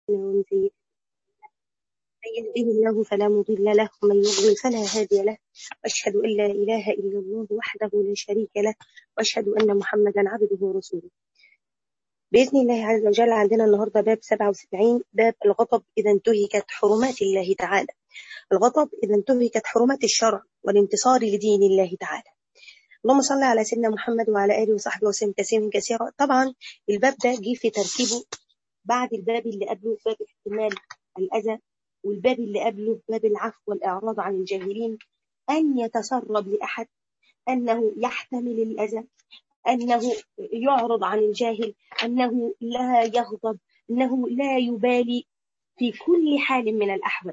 ومن سيئات من يهده الله فلا مضل له ومن يضلل فلا هادي له واشهد ان لا اله الا الله وحده لا شريك له واشهد ان محمدا عبده ورسوله باذن الله عز وجل عندنا النهارده باب 77 باب الغضب اذا انتهكت حرمات الله تعالى الغضب اذا انتهكت حرمات الشرع والانتصار لدين الله تعالى اللهم صل على سيدنا محمد وعلى اله وصحبه وسلم تسليما كثيرا طبعا الباب ده جه في ترتيبه بعد الباب اللي قبله باب احتمال الاذى والباب اللي قبله باب العفو والإعراض عن الجاهلين أن يتسرب لأحد أنه يحتمل الأذى أنه يعرض عن الجاهل أنه لا يغضب أنه لا يبالي في كل حال من الأحوال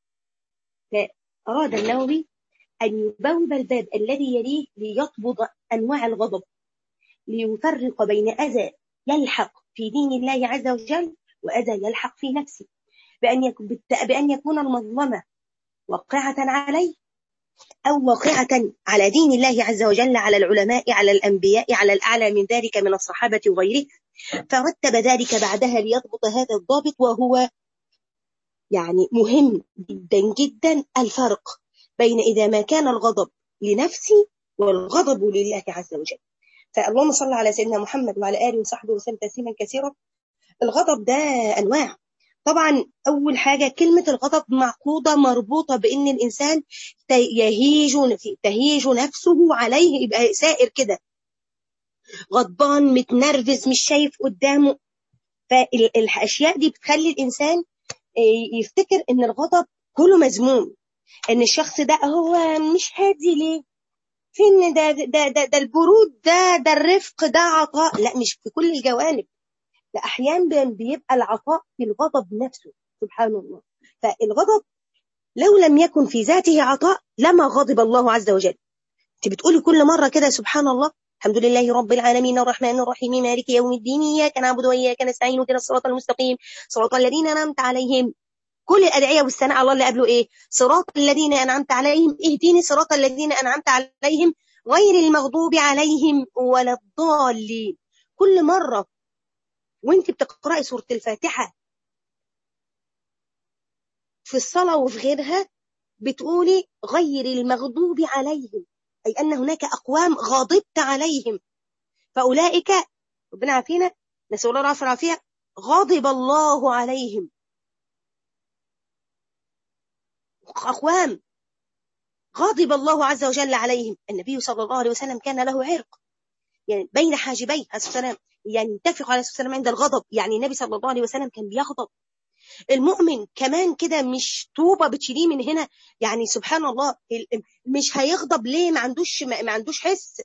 فأراد النووي أن يبوب الباب الذي يليه ليطبض أنواع الغضب ليفرق بين أذى يلحق في دين الله عز وجل وأذى يلحق في نفسه بأن يكون, بأن يكون المظلمة واقعة عليه أو واقعة على دين الله عز وجل على العلماء على الأنبياء على الأعلى من ذلك من الصحابة وغيره فرتب ذلك بعدها ليضبط هذا الضابط وهو يعني مهم جدا جدا الفرق بين إذا ما كان الغضب لنفسي والغضب لله عز وجل فاللهم صل على سيدنا محمد وعلى آله وصحبه وسلم تسليما كثيرا الغضب ده أنواع طبعا أول حاجة كلمة الغضب معقودة مربوطة بأن الإنسان يهيج تهيج نفسه عليه يبقى سائر كده غضبان متنرفز مش شايف قدامه فالأشياء دي بتخلي الإنسان يفتكر أن الغضب كله مذموم أن الشخص ده هو مش هادي ليه فين ده ده ده, ده البرود ده ده الرفق ده عطاء لا مش في كل الجوانب ده احيانا بيبقى العطاء في الغضب نفسه سبحان الله فالغضب لو لم يكن في ذاته عطاء لما غضب الله عز وجل انت بتقولي كل مره كده سبحان الله الحمد لله رب العالمين الرحمن الرحيم مالك يوم الدين اياك نعبد واياك نستعين اهدنا الصراط المستقيم صراط الذين انعمت عليهم كل الادعيه والثناء على الله اللي قبله ايه صراط الذين انعمت عليهم اهديني صراط الذين انعمت عليهم غير المغضوب عليهم ولا الضالين كل مره وانت بتقرأي سورة الفاتحة في الصلاة وفي غيرها بتقولي غير المغضوب عليهم أي أن هناك أقوام غضبت عليهم فأولئك ربنا عافينا نسأل الله العافية والعافية غضب الله عليهم أقوام غضب الله عز وجل عليهم النبي صلى الله عليه وسلم كان له عرق يعني بين حاجبيه عليه السلام يعني يتفق عليه السلام عند الغضب يعني النبي صلى الله عليه وسلم كان بيغضب المؤمن كمان كده مش طوبه بتشيليه من هنا يعني سبحان الله مش هيغضب ليه ما عندوش ما عندوش حس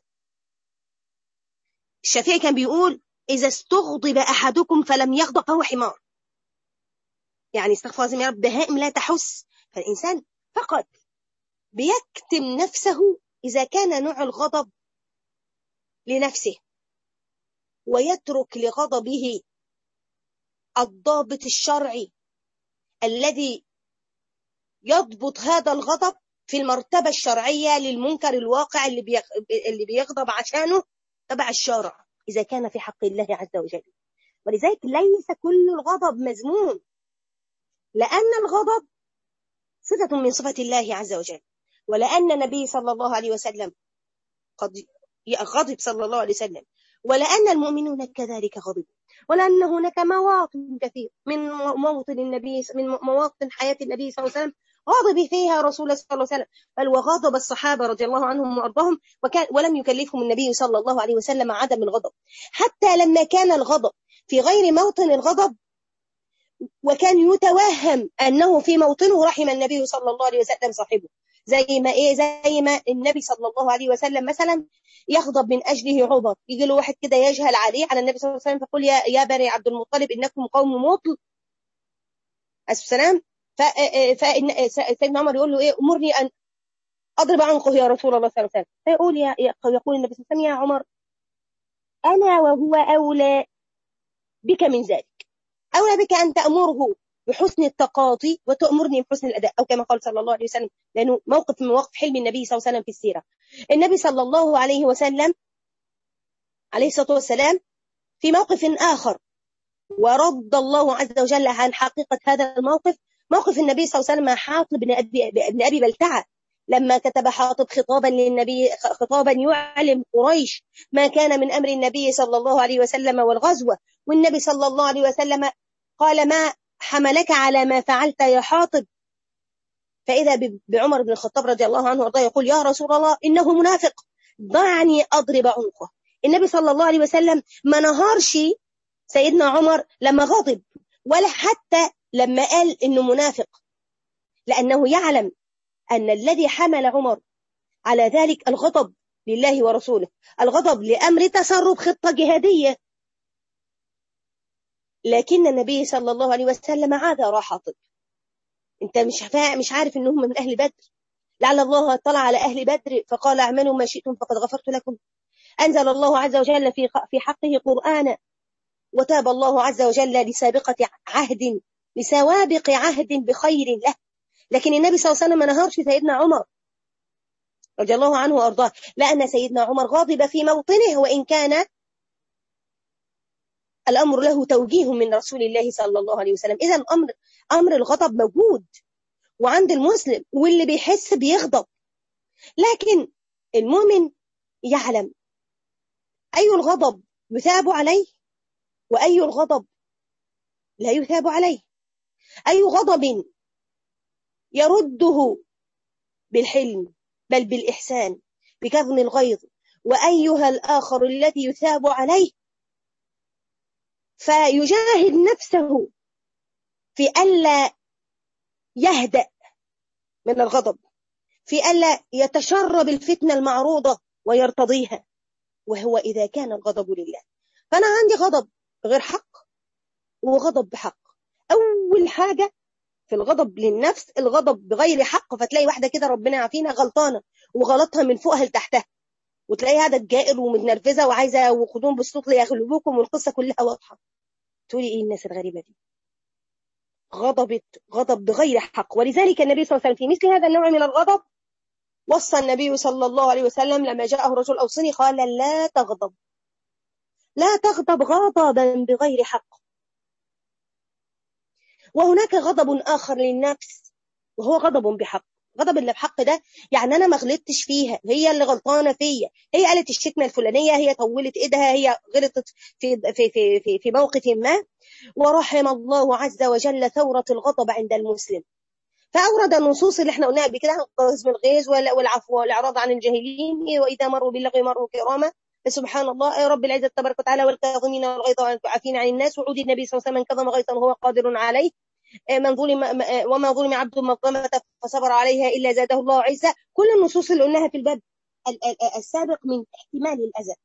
الشافعي كان بيقول اذا استغضب احدكم فلم يغضب فهو حمار يعني استغفر الله يا رب بهائم لا تحس فالانسان فقط بيكتم نفسه اذا كان نوع الغضب لنفسه ويترك لغضبه الضابط الشرعي الذي يضبط هذا الغضب في المرتبة الشرعية للمنكر الواقع اللي اللي بيغضب عشانه تبع الشارع إذا كان في حق الله عز وجل ولذلك ليس كل الغضب مذموم لأن الغضب صفة من صفة الله عز وجل ولأن النبي صلى الله عليه وسلم قد غضب صلى الله عليه وسلم ولأن المؤمنون كذلك غضبوا ولأن هناك مواطن كثير من مواطن النبي من مواطن حياة النبي صلى الله عليه وسلم غضب فيها رسول الله صلى الله عليه وسلم بل وغضب الصحابة رضي الله عنهم وأرضاهم وكان ولم يكلفهم النبي صلى الله عليه وسلم عدم الغضب حتى لما كان الغضب في غير موطن الغضب وكان يتوهم أنه في موطنه رحم النبي صلى الله عليه وسلم صاحبه زي ما ايه زي ما النبي صلى الله عليه وسلم مثلا يغضب من اجله عبر يجي له واحد كده يجهل عليه على النبي صلى الله عليه وسلم فيقول يا يا بني عبد المطلب انكم قوم مطل السلام فإن سيدنا عمر يقول له ايه امرني ان اضرب عنقه يا رسول الله صلى الله عليه وسلم فيقول يا يقول النبي صلى الله عليه وسلم يا عمر انا وهو اولى بك من ذلك اولى بك ان تامره بحسن التقاضي وتأمرني بحسن الأداء أو كما قال صلى الله عليه وسلم لأنه موقف من مواقف حلم النبي صلى الله عليه وسلم في السيرة النبي صلى الله عليه وسلم عليه الصلاة والسلام في موقف آخر ورد الله عز وجل عن حقيقة هذا الموقف موقف النبي صلى الله عليه وسلم مع حاطب بن أبي, بن أبي بلتعة لما كتب حاطب خطابا للنبي خطابا يعلم قريش ما كان من أمر النبي صلى الله عليه وسلم والغزوة والنبي صلى الله عليه وسلم قال ما حملك على ما فعلت يا حاطب فإذا بعمر بن الخطاب رضي الله عنه وارضاه يقول يا رسول الله إنه منافق ضعني أضرب عنقه النبي صلى الله عليه وسلم ما نهارش سيدنا عمر لما غضب ولا حتى لما قال إنه منافق لأنه يعلم أن الذي حمل عمر على ذلك الغضب لله ورسوله الغضب لأمر تسرب خطة جهادية لكن النبي صلى الله عليه وسلم عاد حاطب انت مش مش عارف انهم من اهل بدر لعل الله اطلع على اهل بدر فقال اعملوا ما شئتم فقد غفرت لكم انزل الله عز وجل في في حقه قرانا وتاب الله عز وجل لسابقه عهد لسوابق عهد بخير له لكن النبي صلى الله عليه وسلم ما نهارش سيدنا عمر رضي الله عنه وارضاه لان سيدنا عمر غاضب في موطنه وان كان الأمر له توجيه من رسول الله صلى الله عليه وسلم إذا أمر أمر الغضب موجود وعند المسلم واللي بيحس بيغضب لكن المؤمن يعلم أي الغضب يثاب عليه وأي الغضب لا يثاب عليه أي غضب يرده بالحلم بل بالإحسان بكظم الغيظ وأيها الآخر الذي يثاب عليه فيجاهد نفسه في ألا يهدأ من الغضب في ألا يتشرب الفتنة المعروضة ويرتضيها وهو إذا كان الغضب لله فأنا عندي غضب غير حق وغضب بحق أول حاجة في الغضب للنفس الغضب بغير حق فتلاقي واحدة كده ربنا يعافينا غلطانة وغلطها من فوقها لتحتها وتلاقي هذا الجائر ومتنرفزة وعايزة وخدوم بالصوت ليغلبوكم والقصة كلها واضحة تقولي ايه الناس الغريبة دي غضبت غضب بغير حق ولذلك النبي صلى الله عليه وسلم في مثل هذا النوع من الغضب وصى النبي صلى الله عليه وسلم لما جاءه رجل أوصني قال لا تغضب لا تغضب غضبا بغير حق وهناك غضب آخر للنفس وهو غضب بحق غضب اللي بحق ده يعني انا ما غلطتش فيها هي اللي غلطانه فيا هي قالت الشتمه الفلانيه هي طولت ايدها هي غلطت في في في في, في موقف ما ورحم الله عز وجل ثوره الغضب عند المسلم فاورد النصوص اللي احنا قلناها قبل كده قسم الغيظ والعفو والاعراض عن الجاهلين واذا مروا باللغو مروا كراما سبحان الله يا رب العزه تبارك وتعالى والكاظمين والغيظ والعافين عن الناس وعود النبي صلى الله عليه وسلم من كظم غيظا وهو قادر عليه آه، من ظلم آه، وما ظلم عبد مظلمة فصبر عليها إلا زاده الله عزة كل النصوص اللي قلناها في الباب السابق من احتمال الأذى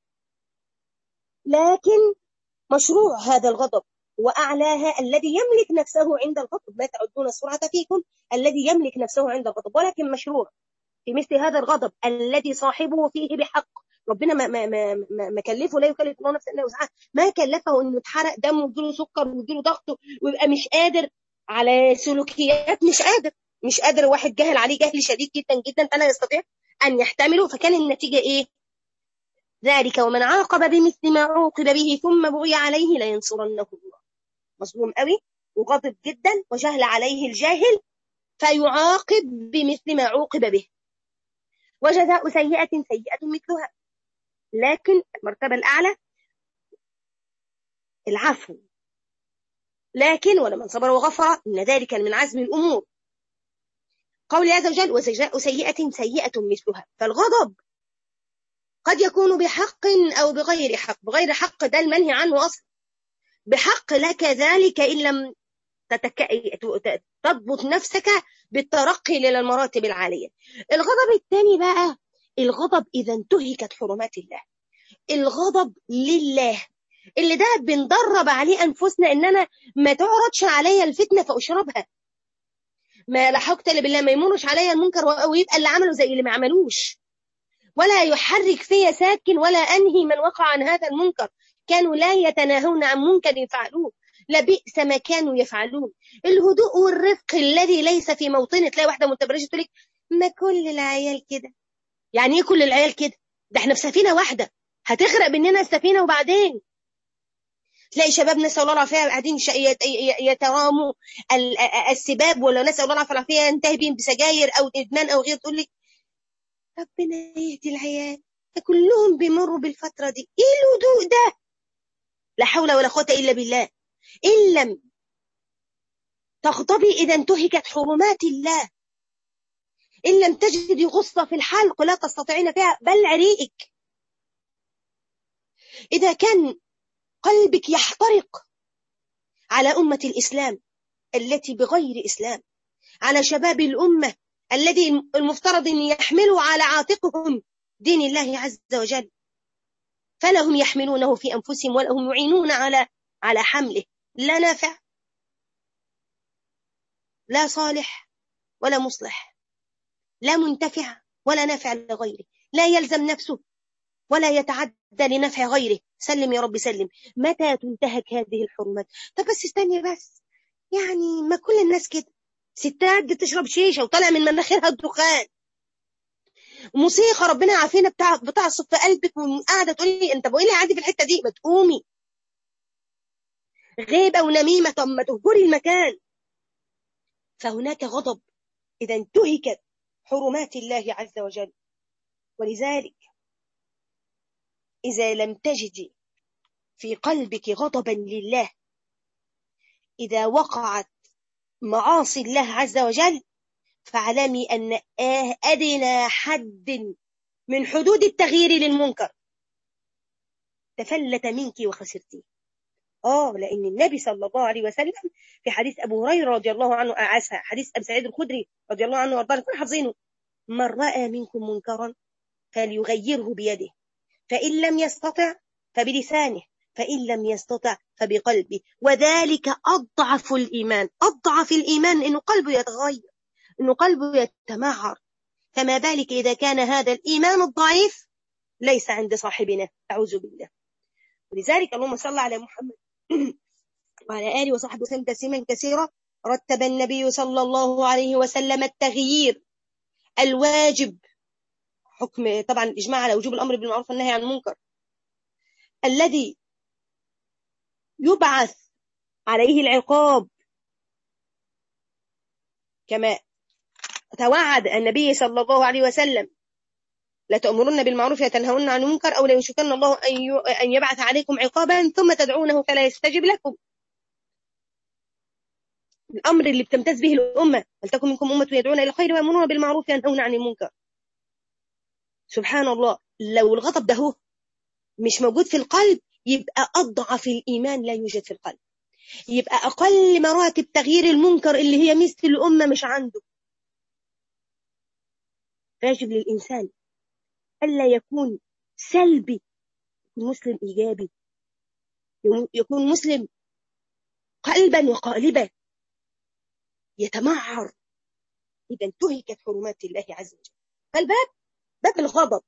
لكن مشروع هذا الغضب وأعلاها الذي يملك نفسه عند الغضب ما تعدون السرعة فيكم الذي يملك نفسه عند الغضب ولكن مشروع في مثل هذا الغضب الذي صاحبه فيه بحق ربنا ما ما ما ما, ما كلفه لا يكلف الله نفسا الا وسعها ما كلفه انه يتحرق دم ويديله سكر ويديله ضغط ويبقى مش قادر على سلوكيات مش قادر مش قادر واحد جاهل عليه جهل شديد جدا جدا فلا يستطيع أن يحتمله فكان النتيجة إيه ذلك ومن عاقب بمثل ما عوقب به ثم بغي عليه لينصرنه الله مظلوم قوي وغضب جدا وجهل عليه الجاهل فيعاقب بمثل ما عوقب به وجزاء سيئة سيئة مثلها لكن المرتبة الأعلى العفو لكن ولمن صبر وغفر إن ذلك من عزم الأمور قول عز وجل وجزاء سيئة سيئة مثلها فالغضب قد يكون بحق أو بغير حق بغير حق ده المنهي عنه أصلا بحق لك ذلك إن لم تتك... تضبط نفسك بالترقي للمراتب العالية الغضب الثاني بقى الغضب إذا انتهكت حرمات الله الغضب لله اللي ده بندرب عليه أنفسنا إن أنا ما تعرضش عليا الفتنة فأشربها ما لا حقت بالله ما يمرش عليا المنكر ويبقى اللي عمله زي اللي ما عملوش ولا يحرك فيا ساكن ولا أنهي من وقع عن هذا المنكر كانوا لا يتناهون عن منكر يفعلوه لبئس ما كانوا يفعلون الهدوء والرفق الذي ليس في موطن تلاقي واحدة متبرجة تقول لك ما كل العيال كده يعني ايه كل العيال كده ده احنا في سفينة واحدة هتغرق مننا السفينة وبعدين تلاقي شباب نسال الله العافيه قاعدين يتراموا السباب ولا نسال الله العافيه ينتهي بهم بسجاير او ادمان او غير تقول لك ربنا يهدي العيال كلهم بيمروا بالفتره دي ايه الهدوء ده لا حول ولا قوه الا بالله ان لم تغضبي اذا انتهكت حرمات الله ان لم تجدي غصه في الحلق لا تستطيعين فيها بل عريئك اذا كان قلبك يحترق على أمة الإسلام التي بغير إسلام على شباب الأمة الذي المفترض أن يحملوا على عاتقهم دين الله عز وجل فلا هم يحملونه في أنفسهم ولا هم يعينون على على حمله لا نافع لا صالح ولا مصلح لا منتفع ولا نافع لغيره لا يلزم نفسه ولا يتعدى لنفع غيره سلم يا رب سلم متى تنتهك هذه الحرمات طب بس استني بس يعني ما كل الناس كده ستات بتشرب شيشه وطالع من مناخيرها الدخان موسيقى ربنا عافينا بتاع بتعصف في قلبك وقاعده تقولي انت بقولي عادي في الحته دي ما تقومي غيبه ونميمه طب ما تهجري المكان فهناك غضب اذا انتهكت حرمات الله عز وجل ولذلك إذا لم تجدي في قلبك غضبا لله إذا وقعت معاصي الله عز وجل فاعلمي أن أدنى حد من حدود التغيير للمنكر تفلت منك وخسرتيه آه لأن النبي صلى الله عليه وسلم في حديث أبو هريرة رضي الله عنه أعاسها حديث أبي سعيد الخدري رضي الله عنه وارضاه كل حافظينه من رأى منكم منكرا فليغيره بيده فإن لم يستطع فبلسانه فإن لم يستطع فبقلبه وذلك أضعف الإيمان أضعف الإيمان إنه قلبه يتغير إنه قلبه يتمعر فما بالك إذا كان هذا الإيمان الضعيف ليس عند صاحبنا أعوذ بالله ولذلك اللهم صل على محمد وعلى آله وصحبه وسلم تسليما كثيرا رتب النبي صلى الله عليه وسلم التغيير الواجب حكم طبعا الإجماع على وجوب الأمر بالمعروف والنهي عن المنكر الذي يبعث عليه العقاب كما توعد النبي صلى الله عليه وسلم لتأمرن بالمعروف وتنهون عن المنكر أو ليشكن الله أن يبعث عليكم عقابا ثم تدعونه فلا يستجب لكم الأمر اللي بتمتاز به الأمة ولتكن منكم أمة يدعون إلى الخير ويأمرون بالمعروف وينهون عن المنكر سبحان الله لو الغضب ده هو مش موجود في القلب يبقى أضعف الإيمان لا يوجد في القلب يبقى أقل مراتب تغيير المنكر اللي هي مثل الأمة مش عنده يجب للإنسان ألا يكون سلبي يكون مسلم إيجابي يكون مسلم قلبا وقالبا يتمعر إذا انتهكت حرمات الله عز وجل فالباب باب الغضب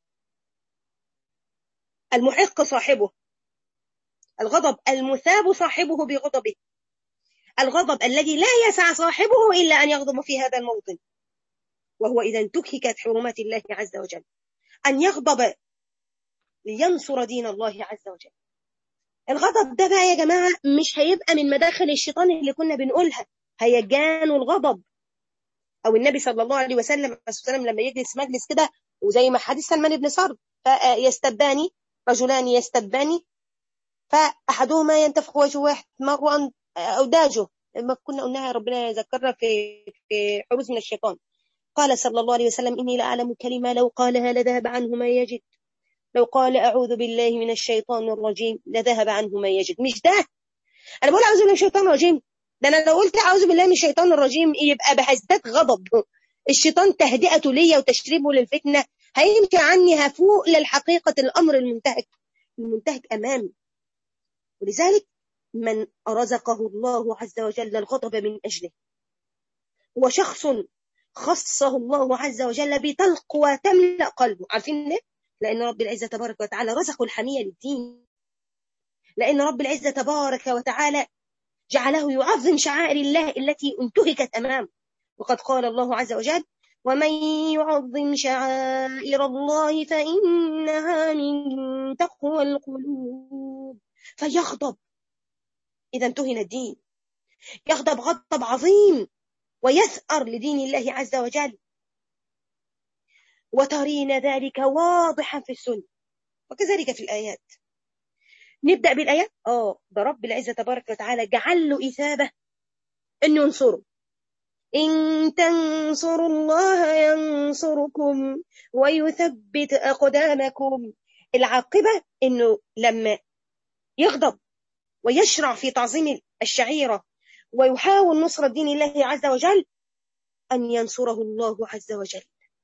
المحق صاحبه الغضب المثاب صاحبه بغضبه الغضب الذي لا يسع صاحبه إلا أن يغضب في هذا الموطن وهو إذا انتهكت حرمات الله عز وجل أن يغضب لينصر دين الله عز وجل الغضب ده بقى يا جماعة مش هيبقى من مداخل الشيطان اللي كنا بنقولها هيجان الغضب أو النبي صلى الله عليه وسلم وسلم لما يجلس مجلس كده وزي ما حديث سلمان بن سرد فيستبان رجلان يستبان فأحدهما ينتفخ وجه واحد مرة أوداجه ما كنا قلناها ربنا يذكرنا في في حروز من الشيطان قال صلى الله عليه وسلم إني لأعلم كلمة لو قالها لذهب عنه ما يجد لو قال أعوذ بالله من الشيطان الرجيم لذهب عنه ما يجد مش ده أنا بقول أعوذ بالله من الشيطان الرجيم ده أنا لو قلت أعوذ بالله من الشيطان الرجيم يبقى بهزداد غضب الشيطان تهدئته ليا وتشريبه للفتنة هيمشي عني هفوق للحقيقة الأمر المنتهك المنتهك أمامي ولذلك من رزقه الله عز وجل الغضب من أجله هو شخص خصه الله عز وجل بتلقوى تملأ قلبه عارفين ليه؟ لأن رب العزة تبارك وتعالى رزقه الحمية للدين لأن رب العزة تبارك وتعالى جعله يعظم شعائر الله التي انتهكت أمامه وقد قال الله عز وجل ومن يعظم شعائر الله فإنها من تقوى القلوب فيغضب إذا انتهن الدين يغضب غضب عظيم ويثأر لدين الله عز وجل وترين ذلك واضحا في السنة وكذلك في الآيات نبدأ بالآيات آه ده رب العزة تبارك وتعالى جعل له إثابة أنه ينصره إن تنصروا الله ينصركم ويثبت أقدامكم العاقبة أنه لما يغضب ويشرع في تعظيم الشعيرة ويحاول نصرة دين الله عز وجل أن ينصره الله عز وجل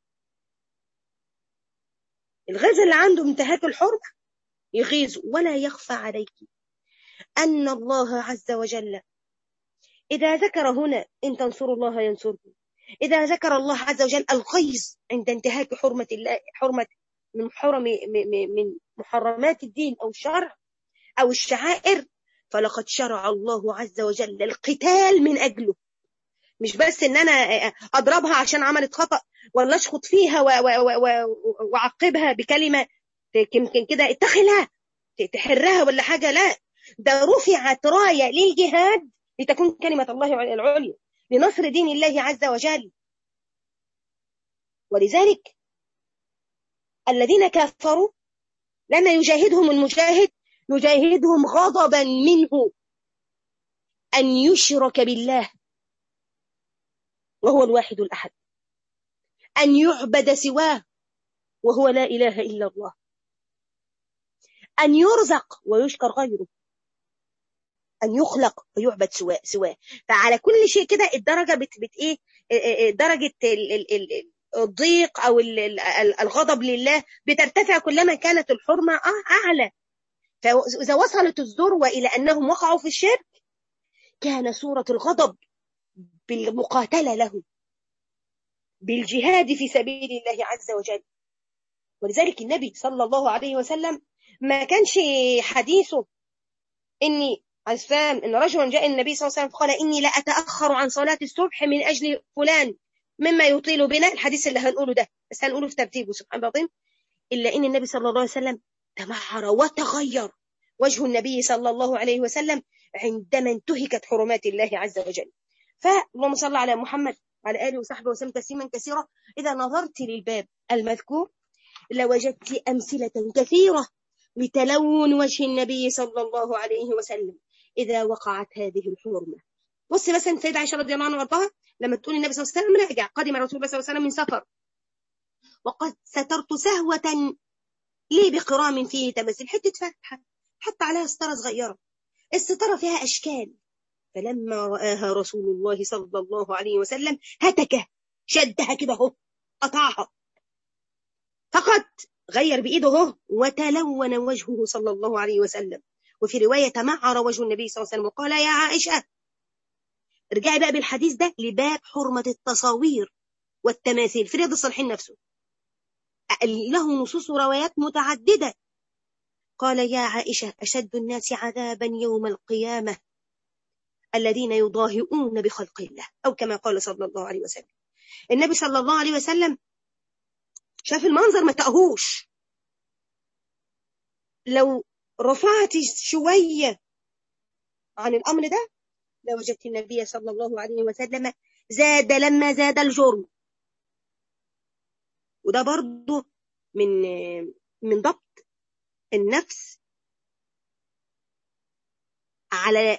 الغاز اللي عنده انتهاك الحرمة يغيظ ولا يخفى عليك أن الله عز وجل إذا ذكر هنا إن تنصروا الله ينصركم إذا ذكر الله عز وجل الغيظ عند انتهاك حرمة الله حرمة من حرم من محرمات الدين أو الشرع أو الشعائر فلقد شرع الله عز وجل القتال من أجله مش بس ان انا اضربها عشان عملت خطأ ولا اشخط فيها واعقبها بكلمة يمكن كده اتخلها تحرها ولا حاجة لا ده رفعت راية للجهاد لتكون كلمة الله العليا لنصر دين الله عز وجل ولذلك الذين كفروا لما يجاهدهم المجاهد يجاهدهم غضبا منه أن يشرك بالله وهو الواحد الأحد أن يعبد سواه وهو لا إله إلا الله أن يرزق ويشكر غيره أن يخلق ويعبد سواه سواه فعلى كل شيء كده الدرجة بت, بت إيه درجة ال ال ال الضيق أو ال الغضب لله بترتفع كلما كانت الحرمة أعلى فإذا وصلت الذروة إلى أنهم وقعوا في الشرك كان صورة الغضب بالمقاتلة له بالجهاد في سبيل الله عز وجل ولذلك النبي صلى الله عليه وسلم ما كانش حديثه إني عسام إن رجلا جاء النبي صلى الله عليه وسلم قال إني لا أتأخر عن صلاة الصبح من أجل فلان مما يطيل بنا الحديث اللي هنقوله ده بس هنقوله في ترتيبه سبحان الله إلا إن النبي صلى الله عليه وسلم تمعر وتغير وجه النبي صلى الله عليه وسلم عندما انتهكت حرمات الله عز وجل فاللهم صل على محمد وعلى آله وصحبه وسلم تسليما كثيرا إذا نظرت للباب المذكور لوجدت أمثلة كثيرة لتلون وجه النبي صلى الله عليه وسلم إذا وقعت هذه الحرمة بص مثلا سيدة عائشة رضي الله عنها وارضاها لما تقول النبي صلى الله عليه وسلم راجع قدم رسول الله صلى الله عليه وسلم من سفر وقد سترت سهوة لي بقرام فيه تمثيل حتة فتحة حتى عليها سترة صغيرة السترة فيها أشكال فلما رآها رسول الله صلى الله عليه وسلم هتكه شدها كده اهو قطعها فقط غير بإيده اهو وتلون وجهه صلى الله عليه وسلم وفي رواية تمعر وجه النبي صلى الله عليه وسلم وقال يا عائشة ارجعي بقى بالحديث ده لباب حرمة التصاوير والتماثيل في رياض الصالحين نفسه له نصوص وروايات متعددة قال يا عائشة أشد الناس عذابا يوم القيامة الذين يضاهئون بخلق الله أو كما قال صلى الله عليه وسلم النبي صلى الله عليه وسلم شاف المنظر ما تقهوش لو رفعت شوية عن الأمر ده لوجدت النبي صلى الله عليه وسلم زاد لما زاد الجرم وده برضه من من ضبط النفس على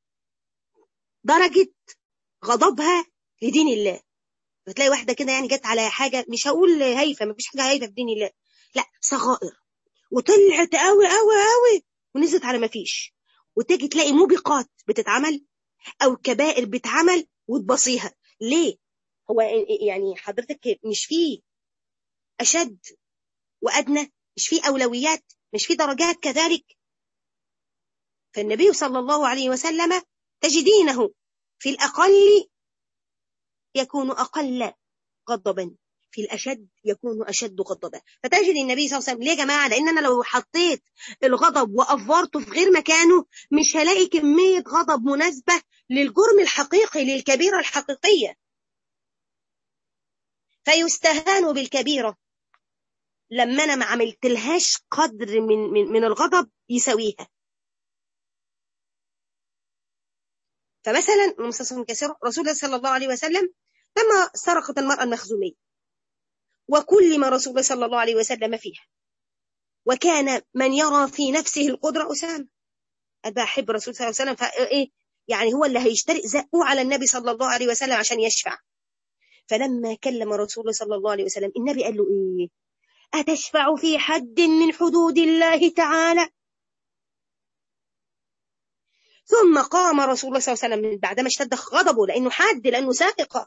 درجة غضبها لدين الله بتلاقي واحدة كده يعني جت على حاجة مش هقول هايفة مفيش حاجة هايفة في دين الله لا صغائر وطلعت قوي قوي قوي ونزلت على مفيش وتيجي تلاقي موبقات بتتعمل او كبائر بتعمل وتبصيها ليه هو يعني حضرتك مش فيه اشد وادنى مش فيه اولويات مش فيه درجات كذلك فالنبي صلى الله عليه وسلم تجدينه في الأقل يكون أقل غضبا في الأشد يكون أشد غضبا فتجد النبي صلى الله عليه وسلم ليه يا جماعة لأن أنا لو حطيت الغضب وأفورته في غير مكانه مش هلاقي كمية غضب مناسبة للجرم الحقيقي للكبيرة الحقيقية فيستهان بالكبيرة لما أنا ما عملتلهاش قدر من, من, من الغضب يساويها فمثلا المسلسل كثيرا رسول الله صلى الله عليه وسلم لما سرقت المرأة المخزومية وكل ما رسول الله صلى الله عليه وسلم فيها وكان من يرى في نفسه القدرة أسامة أبا أحب الرسول صلى الله عليه وسلم فإيه يعني هو اللي هيشترك زقوه على النبي صلى الله عليه وسلم عشان يشفع فلما كلم رسول الله صلى الله عليه وسلم النبي قال له إيه أتشفع في حد من حدود الله تعالى ثم قام رسول الله صلى الله عليه وسلم بعدما اشتد غضبه لأنه حد لأنه سائق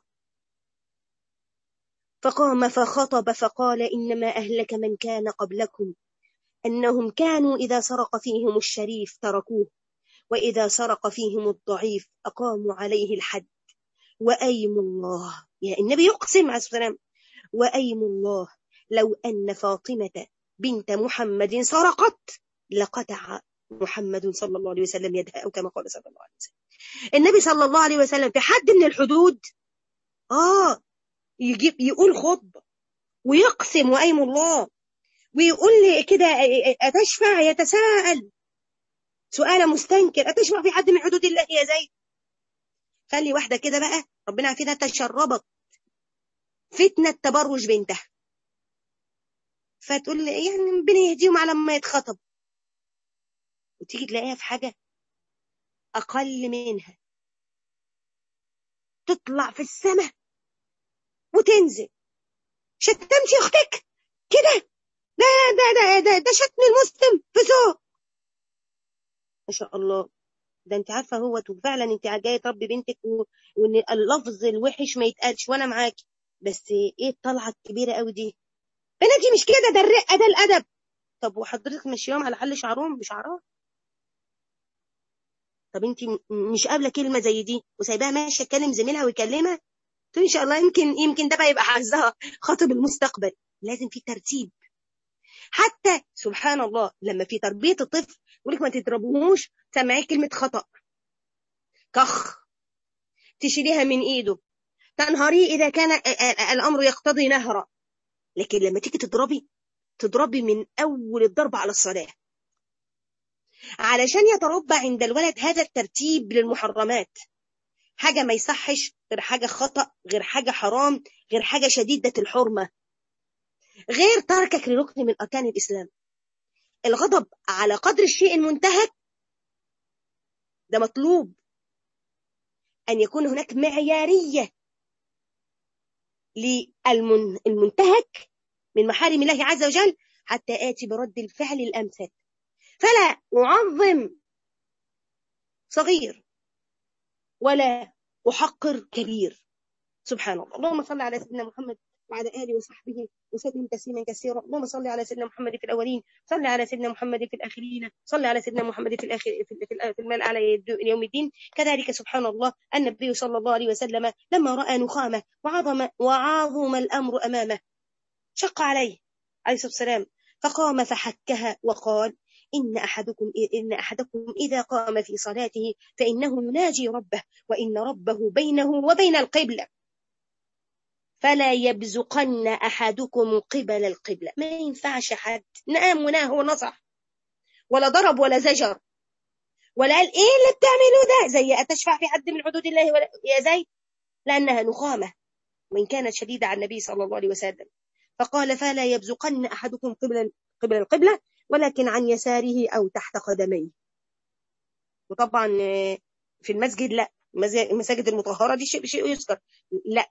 فقام فخطب فقال إنما أهلك من كان قبلكم أنهم كانوا إذا سرق فيهم الشريف تركوه وإذا سرق فيهم الضعيف أقاموا عليه الحد وأيم الله يا النبي يقسم عليه السلام وأيم الله لو أن فاطمة بنت محمد سرقت لقطع محمد صلى الله عليه وسلم يدها أو كما قال صلى الله عليه وسلم النبي صلى الله عليه وسلم في حد من الحدود آه يجيب يقول خطبة ويقسم وأيم الله ويقول لي كده أتشفع يتساءل سؤال مستنكر أتشفع في حد من حدود الله يا زيد خلي واحدة كده بقى ربنا عافينا تشربت فتنة تبرج بنتها فتقول لي يعني ربنا يهديهم على ما يتخطب وتيجي تلاقيها في حاجة أقل منها تطلع في السماء وتنزل شتمتي أختك كده ده ده ده ده, ده شتم المسلم فسوق ما شاء الله ده انت عارفه هو فعلا انت جايه تربي بنتك و... وان اللفظ الوحش ما يتقالش وانا معاكي بس ايه الطلعه الكبيره قوي دي بناتي مش كده ده الرقه ده الادب طب وحضرتك ماشيهم على حل شعرهم بشعرها طب انت مش قابله كلمه زي دي وسايباها ماشيه تكلم زميلها ويكلمها ان شاء الله يمكن يمكن ده بقى يبقى حظها خاطب المستقبل لازم في ترتيب حتى سبحان الله لما في تربيه الطفل يقول لك ما تضربوهوش سمعيه كلمه خطا كخ تشيليها من ايده تنهريه اذا كان الامر يقتضي نهرا لكن لما تيجي تضربي تضربي من اول الضرب على الصلاه علشان يتربى عند الولد هذا الترتيب للمحرمات حاجه ما يصحش غير حاجه خطا غير حاجه حرام غير حاجه شديده الحرمه غير تركك لركن من اركان الاسلام الغضب على قدر الشيء المنتهك ده مطلوب أن يكون هناك معيارية للمنتهك من محارم الله عز وجل حتى آتي برد الفعل الأمثل فلا أعظم صغير ولا أحقر كبير سبحان الله اللهم صل على سيدنا محمد وعلى آله وصحبه وسلم تسليما كثيرا اللهم صل على سيدنا محمد في الأولين صل على سيدنا محمد في الآخرين صل على سيدنا محمد في الآخر في, في المال على يوم الدين كذلك سبحان الله النبي صلى الله عليه وسلم لما رأى نخامة وعظم وعظم الأمر أمامه شق عليه عليه الصلاة والسلام فقام فحكها وقال إن أحدكم إن أحدكم إذا قام في صلاته فإنه يناجي ربه وإن ربه بينه وبين القبلة فلا يبزقن أحدكم قبل القبلة ما ينفعش حد نام وناه ونصح ولا ضرب ولا زجر ولا قال إيه اللي بتعمله ده زي أتشفع في حد من حدود الله ولا يا زيد لأنها نخامة وإن كانت شديدة على النبي صلى الله عليه وسلم فقال فلا يبزقن أحدكم قبل قبل القبلة ولكن عن يساره أو تحت قدميه وطبعا في المسجد لا المساجد المطهرة دي شيء شيء يذكر لا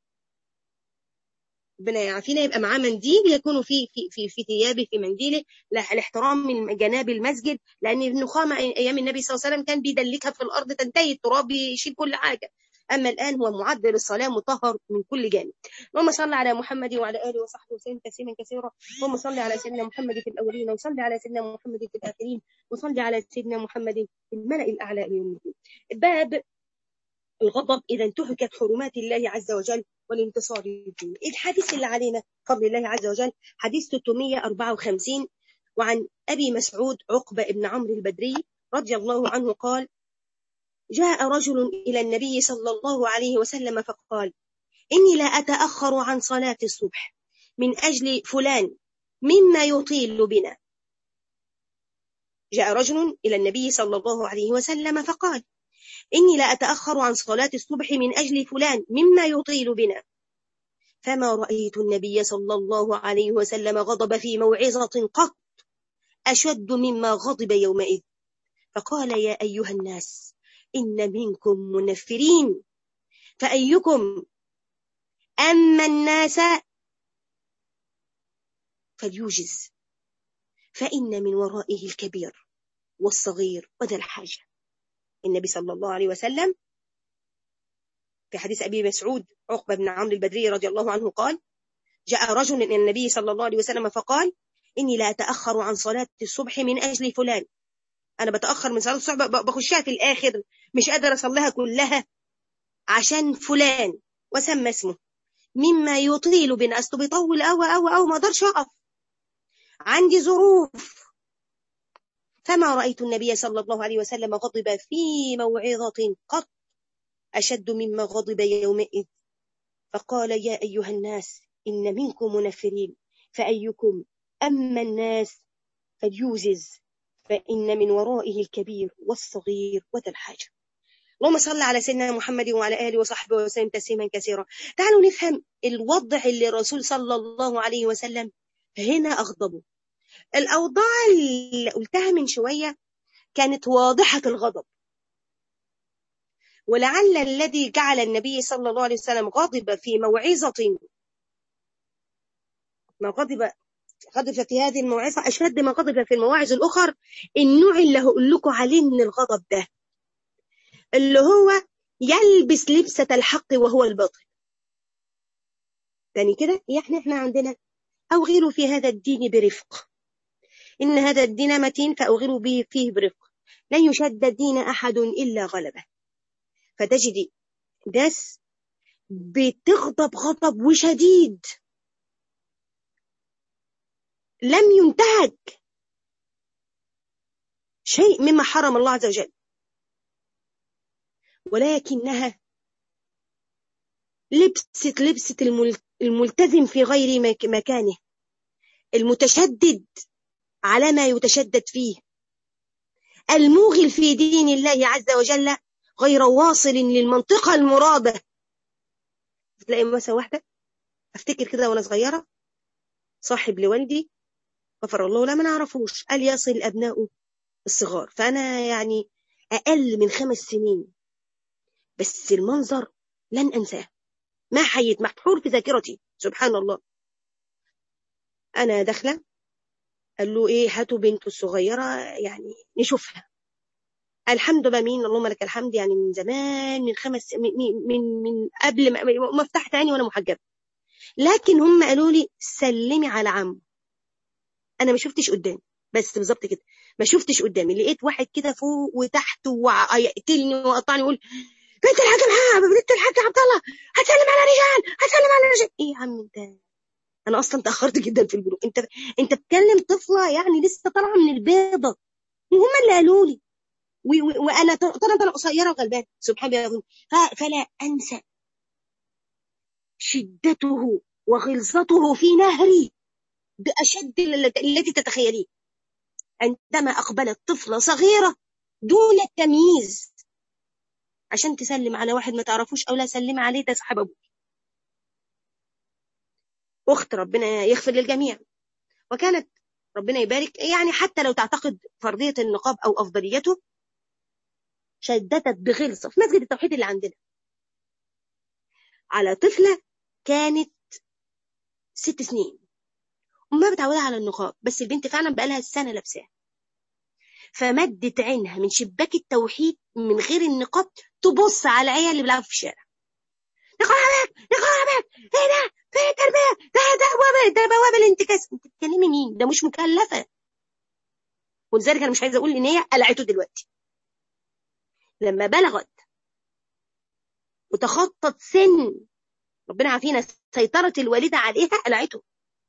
ربنا يعافينا يبقى معاه منديل يكون في في في, في ثيابه في منديله الاحترام من جناب المسجد لان النخامه ايام النبي صلى الله عليه وسلم كان بيدلكها في الارض تنتهي التراب يشيل كل حاجه اما الان هو معدل الصلاه مطهر من كل جانب اللهم صل على محمد وعلى اله وصحبه وسلم تسليما كثيرا اللهم صل على سيدنا محمد في الاولين وصل على سيدنا محمد في الاخرين وصل على سيدنا محمد في الملا الاعلى يوم الدين باب الغضب إذا انتهكت حرمات الله عز وجل والانتصار للدين الحديث اللي علينا فضل الله عز وجل حديث 354 وعن أبي مسعود عقبة بن عمرو البدري رضي الله عنه قال جاء رجل إلى النبي صلى الله عليه وسلم فقال إني لا أتأخر عن صلاة الصبح من أجل فلان مما يطيل بنا جاء رجل إلى النبي صلى الله عليه وسلم فقال إني لا أتأخر عن صلاة الصبح من أجل فلان مما يطيل بنا فما رأيت النبي صلى الله عليه وسلم غضب في موعظة قط أشد مما غضب يومئذ فقال يا أيها الناس إن منكم منفرين فأيكم أما الناس فليوجز فإن من ورائه الكبير والصغير وذا الحاجة النبي صلى الله عليه وسلم في حديث أبي مسعود عقبة بن عمرو البدري رضي الله عنه قال جاء رجل إلى النبي صلى الله عليه وسلم فقال إني لا أتأخر عن صلاة الصبح من أجل فلان أنا بتأخر من صلاة الصبح بخشها في الآخر مش قادر أصليها كلها عشان فلان وسمى اسمه مما يطيل بنا أصله بيطول أو أو أو ما أقدرش أقف عندي ظروف فما رأيت النبي صلى الله عليه وسلم غضب في موعظة قط أشد مما غضب يومئذ فقال يا أيها الناس إن منكم منفرين فأيكم أما الناس فليوزز فإن من ورائه الكبير والصغير وذا الحاجة اللهم صل على سيدنا محمد وعلى آله وصحبه وسلم تسليما كثيرا تعالوا نفهم الوضع اللي الرسول صلى الله عليه وسلم هنا أغضبه الأوضاع اللي قلتها من شوية كانت واضحة الغضب ولعل الذي جعل النبي صلى الله عليه وسلم غضب في موعظة ما غضب غضب في هذه الموعظة أشد ما غضب في المواعظ الأخر النوع اللي هقول لكم عليه من الغضب ده اللي هو يلبس لبسة الحق وهو الباطل تاني كده يعني احنا عندنا أوغلوا في هذا الدين برفق إن هذا الدين متين فأوغلوا به فيه برفق لن يشد الدين أحد إلا غلبه فتجدي ناس بتغضب غضب وشديد لم ينتهك شيء مما حرم الله عز وجل ولكنها لبست لبسة الملتزم في غير مكانه المتشدد على ما يتشدد فيه الموغل في دين الله عز وجل غير واصل للمنطقة المرادة تلاقي مثلا واحدة افتكر كده وانا صغيرة صاحب لوالدي غفر الله لا ما نعرفوش قال يصل أبناؤه الصغار فأنا يعني أقل من خمس سنين بس المنظر لن أنساه ما حيت محفور في ذاكرتي سبحان الله أنا داخلة قال له إيه هاتوا بنته الصغيرة يعني نشوفها الحمد لله مين اللهم لك الحمد يعني من زمان من خمس من من, من قبل ما فتحت عيني وانا محجبه لكن هم قالوا لي سلمي على عمه انا ما شفتش قدامي بس بالظبط كده ما شفتش قدامي لقيت واحد كده فوق وتحت ويقتلني وقطعني يقول بنت الحاج محمد بنت الحاج عبد الله هتسلم على رجال هتسلم على رجال ايه يا عم انت انا اصلا تاخرت جدا في البلوغ انت انت بتكلم طفله يعني لسه طالعه من البيضه وهم اللي قالوا لي وانا طبعا انا قصيره وغلبانه سبحان الله فلا انسى شدته وغلظته في نهري باشد التي تتخيليه عندما اقبلت طفله صغيره دون التمييز عشان تسلم على واحد ما تعرفوش او لا سلم عليه ده صاحب ابوك اخت ربنا يغفر للجميع وكانت ربنا يبارك يعني حتى لو تعتقد فرضيه النقاب او افضليته شددت بغلظة في مسجد التوحيد اللي عندنا على طفلة كانت ست سنين وما متعودة على النقاب بس البنت فعلا بقالها السنة لابساه فمدت عينها من شباك التوحيد من غير النقاب تبص على العيال اللي بيلعبوا في الشارع نقابك نقابك ايه ده فين التربية ده ده بوابة ده بوابة الانتكاس انت بتكلمي مين ده مش مكلفة ولذلك انا مش عايزه اقول ان هي قلعته دلوقتي لما بلغت وتخطت سن ربنا عافينا سيطرة الوالدة عليها قلعته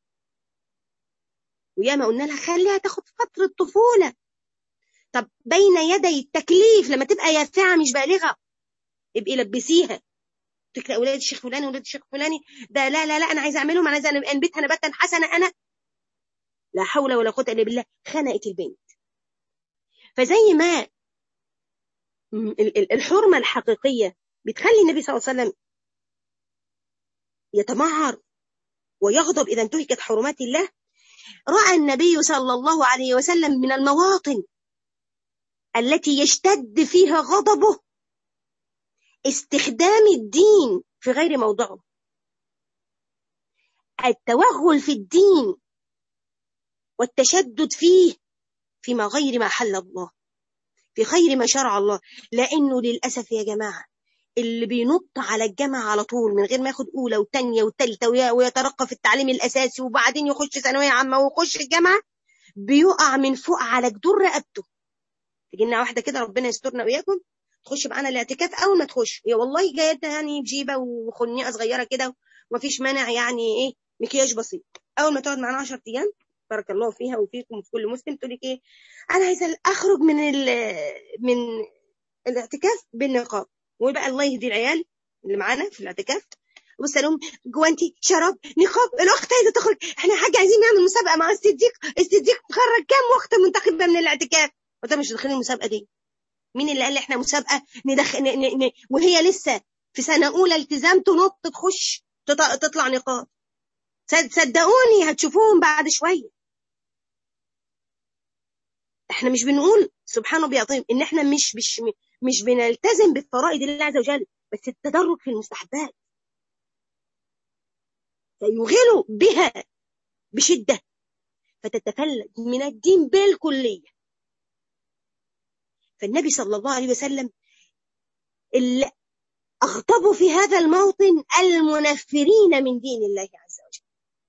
وياما قلنا لها خليها تاخد فترة طفولة طب بين يدي التكليف لما تبقى يافعة مش بالغة ابقي لبسيها تقرا اولاد الشيخ فلاني واولاد الشيخ فلاني ده لا لا لا انا عايزه اعملهم انا عايزه انبتها نباتا حسنا انا لا حول ولا قوه الا بالله خنقت البنت فزي ما الحرمة الحقيقية بتخلي النبي صلى الله عليه وسلم يتمعر ويغضب إذا انتهكت حرمات الله رأى النبي صلى الله عليه وسلم من المواطن التي يشتد فيها غضبه استخدام الدين في غير موضعه التوغل في الدين والتشدد فيه فيما غير ما حل الله في خير ما شرع الله لأنه للأسف يا جماعة اللي بينط على الجامعة على طول من غير ما ياخد أولى وتانية وتالتة ويترقى في التعليم الأساسي وبعدين يخش ثانوية عامة ويخش الجامعة بيقع من فوق على جدور رقبته تجي لنا واحدة كده ربنا يسترنا وإياكم تخش معانا الاعتكاف أول ما تخش هي والله جاية يعني بجيبة وخنيقة صغيرة كده ومفيش مانع يعني إيه مكياج بسيط أول ما تقعد معانا 10 أيام بارك الله فيها وفيكم وفي كل مسلم تقول لك إيه أنا عايزة أخرج من من الاعتكاف بالنقاب وبقى الله يهدي العيال اللي معانا في الاعتكاف بص لهم جوانتي شراب نقاب الاخت عايزه تخرج احنا حاجه عايزين نعمل مسابقه مع الصديق الصديق خرج كام اخت منتخبه من الاعتكاف وانت مش داخلين المسابقه دي مين اللي قال لي احنا مسابقه ندخل ن... ن... ن... وهي لسه في سنه اولى التزام تنط تخش تط... تطلع نقاب صدقوني هتشوفوهم بعد شويه احنا مش بنقول سبحانه بيعطيهم ان احنا مش مش مش بنلتزم بفرائض الله عز وجل بس التدرج في المستحبات فيغلوا بها بشدة فتتفلت من الدين بالكلية فالنبي صلى الله عليه وسلم اللي أغضبوا في هذا الموطن المنفرين من دين الله عز وجل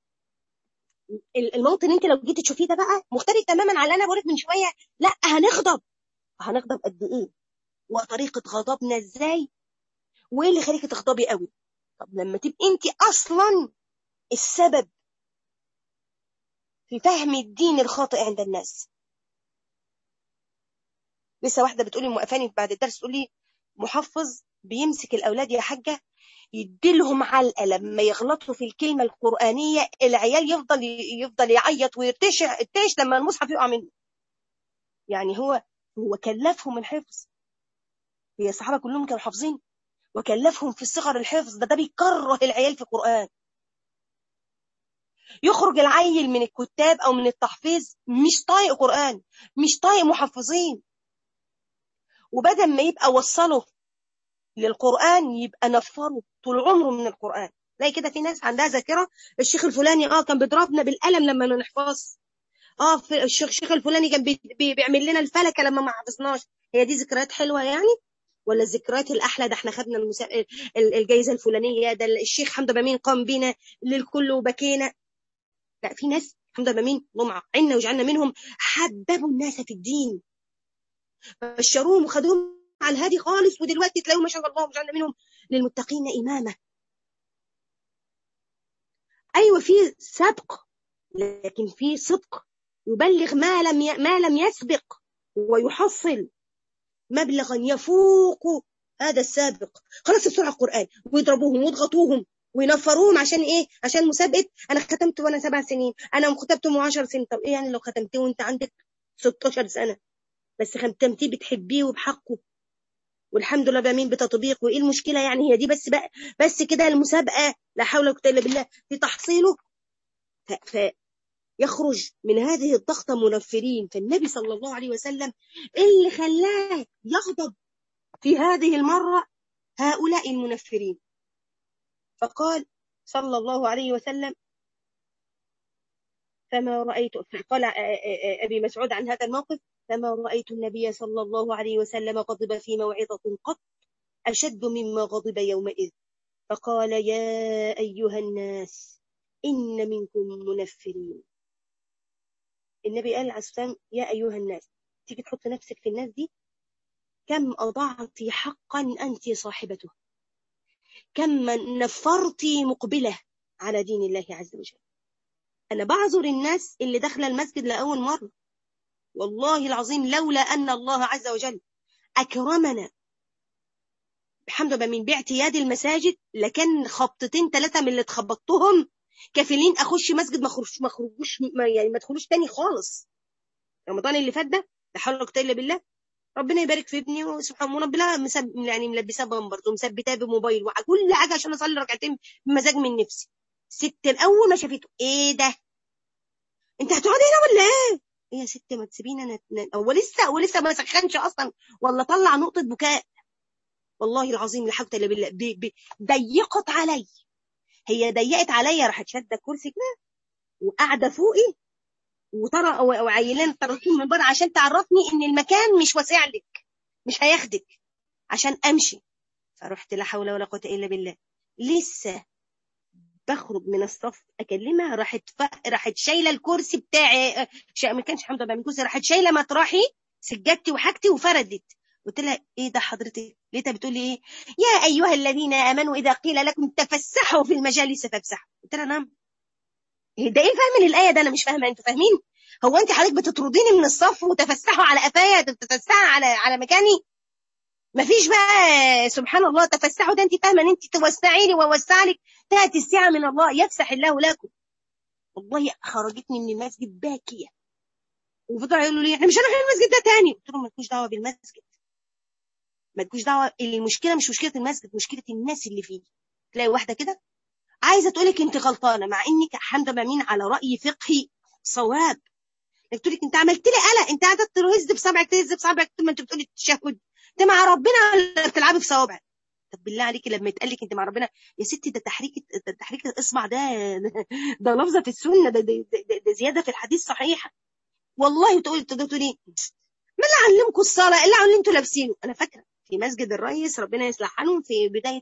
الموطن انت لو جيت تشوفيه ده بقى مختلف تماما على اللي انا بقولك من شويه لا هنغضب هنغضب قد ايه وطريقه غضبنا ازاي وايه اللي خليكي تغضبي قوي طب لما تبقي انت اصلا السبب في فهم الدين الخاطئ عند الناس لسه واحده بتقولي موقفاني بعد الدرس تقول لي محفظ بيمسك الاولاد يا حاجه يديلهم علقه لما يغلطوا في الكلمه القرانيه العيال يفضل يفضل يعيط ويرتشع التيش لما المصحف يقع منه يعني هو هو كلفهم الحفظ هي الصحابه كلهم كانوا حافظين وكلفهم في الصغر الحفظ ده ده بيكره العيال في القران يخرج العيل من الكتاب او من التحفيظ مش طايق قران مش طايق محفظين وبدل ما يبقى وصله للقرآن يبقى نفره طول عمره من القرآن تلاقي كده في ناس عندها ذاكرة الشيخ الفلاني اه كان بيضربنا بالقلم لما ما نحفظ اه في الشيخ الشيخ الفلاني كان بي بيعمل لنا الفلكة لما ما حفظناش هي دي ذكريات حلوة يعني ولا الذكريات الأحلى ده احنا خدنا المسا... الجائزة الفلانية ده الشيخ حمد بامين قام بينا للكل وبكينا لا في ناس حمد بامين اللهم عنا وجعلنا منهم حببوا الناس في الدين بشروهم وخدوهم على الهادي خالص ودلوقتي تلاقوا ما شاء الله وجعلنا منهم للمتقين إمامة أيوة في سبق لكن في صدق يبلغ ما لم ي... ما لم يسبق ويحصل مبلغا يفوق هذا السابق خلاص بسرعة القرآن ويضربوهم ويضغطوهم وينفروهم عشان ايه عشان مسابقة انا ختمت وانا سبع سنين انا ختمت من 10 سنين طب ايه يعني لو ختمتيه وانت عندك 16 سنة بس ختمتيه بتحبيه وبحقه والحمد لله بامين بتطبيق وايه المشكله يعني هي دي بس بقى بس كده المسابقه لا حول ولا قوه الا بالله في تحصيله فيخرج من هذه الضغطه منفرين فالنبي صلى الله عليه وسلم اللي خلاه يغضب في هذه المره هؤلاء المنفرين فقال صلى الله عليه وسلم فما رأيت قال أبي مسعود عن هذا الموقف فما رأيت النبي صلى الله عليه وسلم غضب في موعظة قط أشد مما غضب يومئذ فقال يا أيها الناس إن منكم منفرين النبي قال عليه السلام يا أيها الناس تيجي تحط نفسك في الناس دي كم أضعت حقا أنت صاحبته كم نفرت مقبلة على دين الله عز وجل أنا بعذر الناس اللي داخله المسجد لأول مرة والله العظيم لولا أن الله عز وجل أكرمنا بحمد لله من باعتياد المساجد لكان خبطتين ثلاثة من اللي اتخبطتهم كافلين أخش مسجد ما خرجوش ما خرجوش ما يعني ما ادخلوش تاني خالص رمضان اللي فات ده لا حول ولا قوة إلا بالله ربنا يبارك في ابني وسبحان الله ربنا مسب يعني ملبساه بامبرز ومثبتاه بموبايل وكل حاجه عشان اصلي ركعتين بمزاج من نفسي ست الاول ما شافته ايه ده انت هتقعدي هنا ولا ايه ايه يا ست ما تسيبيني انا هو لسه هو لسه ما سخنش اصلا ولا طلع نقطه بكاء والله العظيم لا حول الا بالله ضيقت علي هي ضيقت عليا راحت شاده الكرسي كده وقاعده فوقي وترى وعيلان طردتهم من بره عشان تعرفني ان المكان مش واسع لك مش هياخدك عشان امشي فرحت لا حول ولا قوه الا بالله لسه بخرج من الصف اكلمها راحت ف... راحت شايله الكرسي بتاعي ش... ما كانش حمد من الكرسي راحت شايله مطرحي سجادتي وحاجتي وفردت قلت لها ايه ده حضرتك لقيتها بتقول ايه يا ايها الذين امنوا اذا قيل لكم تفسحوا في المجالس فافسحوا قلت لها نعم ده ايه فاهم الايه ده انا مش فاهمه انتوا فاهمين هو انت حضرتك بتطرديني من الصف وتفسحوا على قفايا تتفسحوا على على مكاني مفيش بقى سبحان الله تفسحوا ده انت فاهمه ان انت توسعي لي واوسع لك تاتي الساعه من الله يفسح الله لكم والله خرجتني من المسجد باكيه وفضلوا يقولوا لي احنا مش هنروح المسجد ده تاني قلت لهم مالكوش دعوه بالمسجد مالكوش دعوه المشكله مش مشكله المسجد مشكله الناس اللي فيه تلاقي واحده كده عايزه تقولك انت غلطانه مع انك حمده مامين على راي فقهي صواب تقول لك انت عملت لي قلق انت قاعده تهز بصبعك تهز بصبعك ما انت بتقولي التشهد انت مع ربنا ولا بتلعبي في صوابعك طب بالله عليكي لما يتقال لك انت مع ربنا يا ستي ده تحريك ده تحريك الاصبع ده ده لفظه في السنه ده, ده, ده, ده زياده في الحديث صحيحه والله تقولي تقولي ما اللي علمكم الصلاه اللي اللي انتوا لابسينه انا فاكره في مسجد الريس ربنا يصلح حالهم في بدايه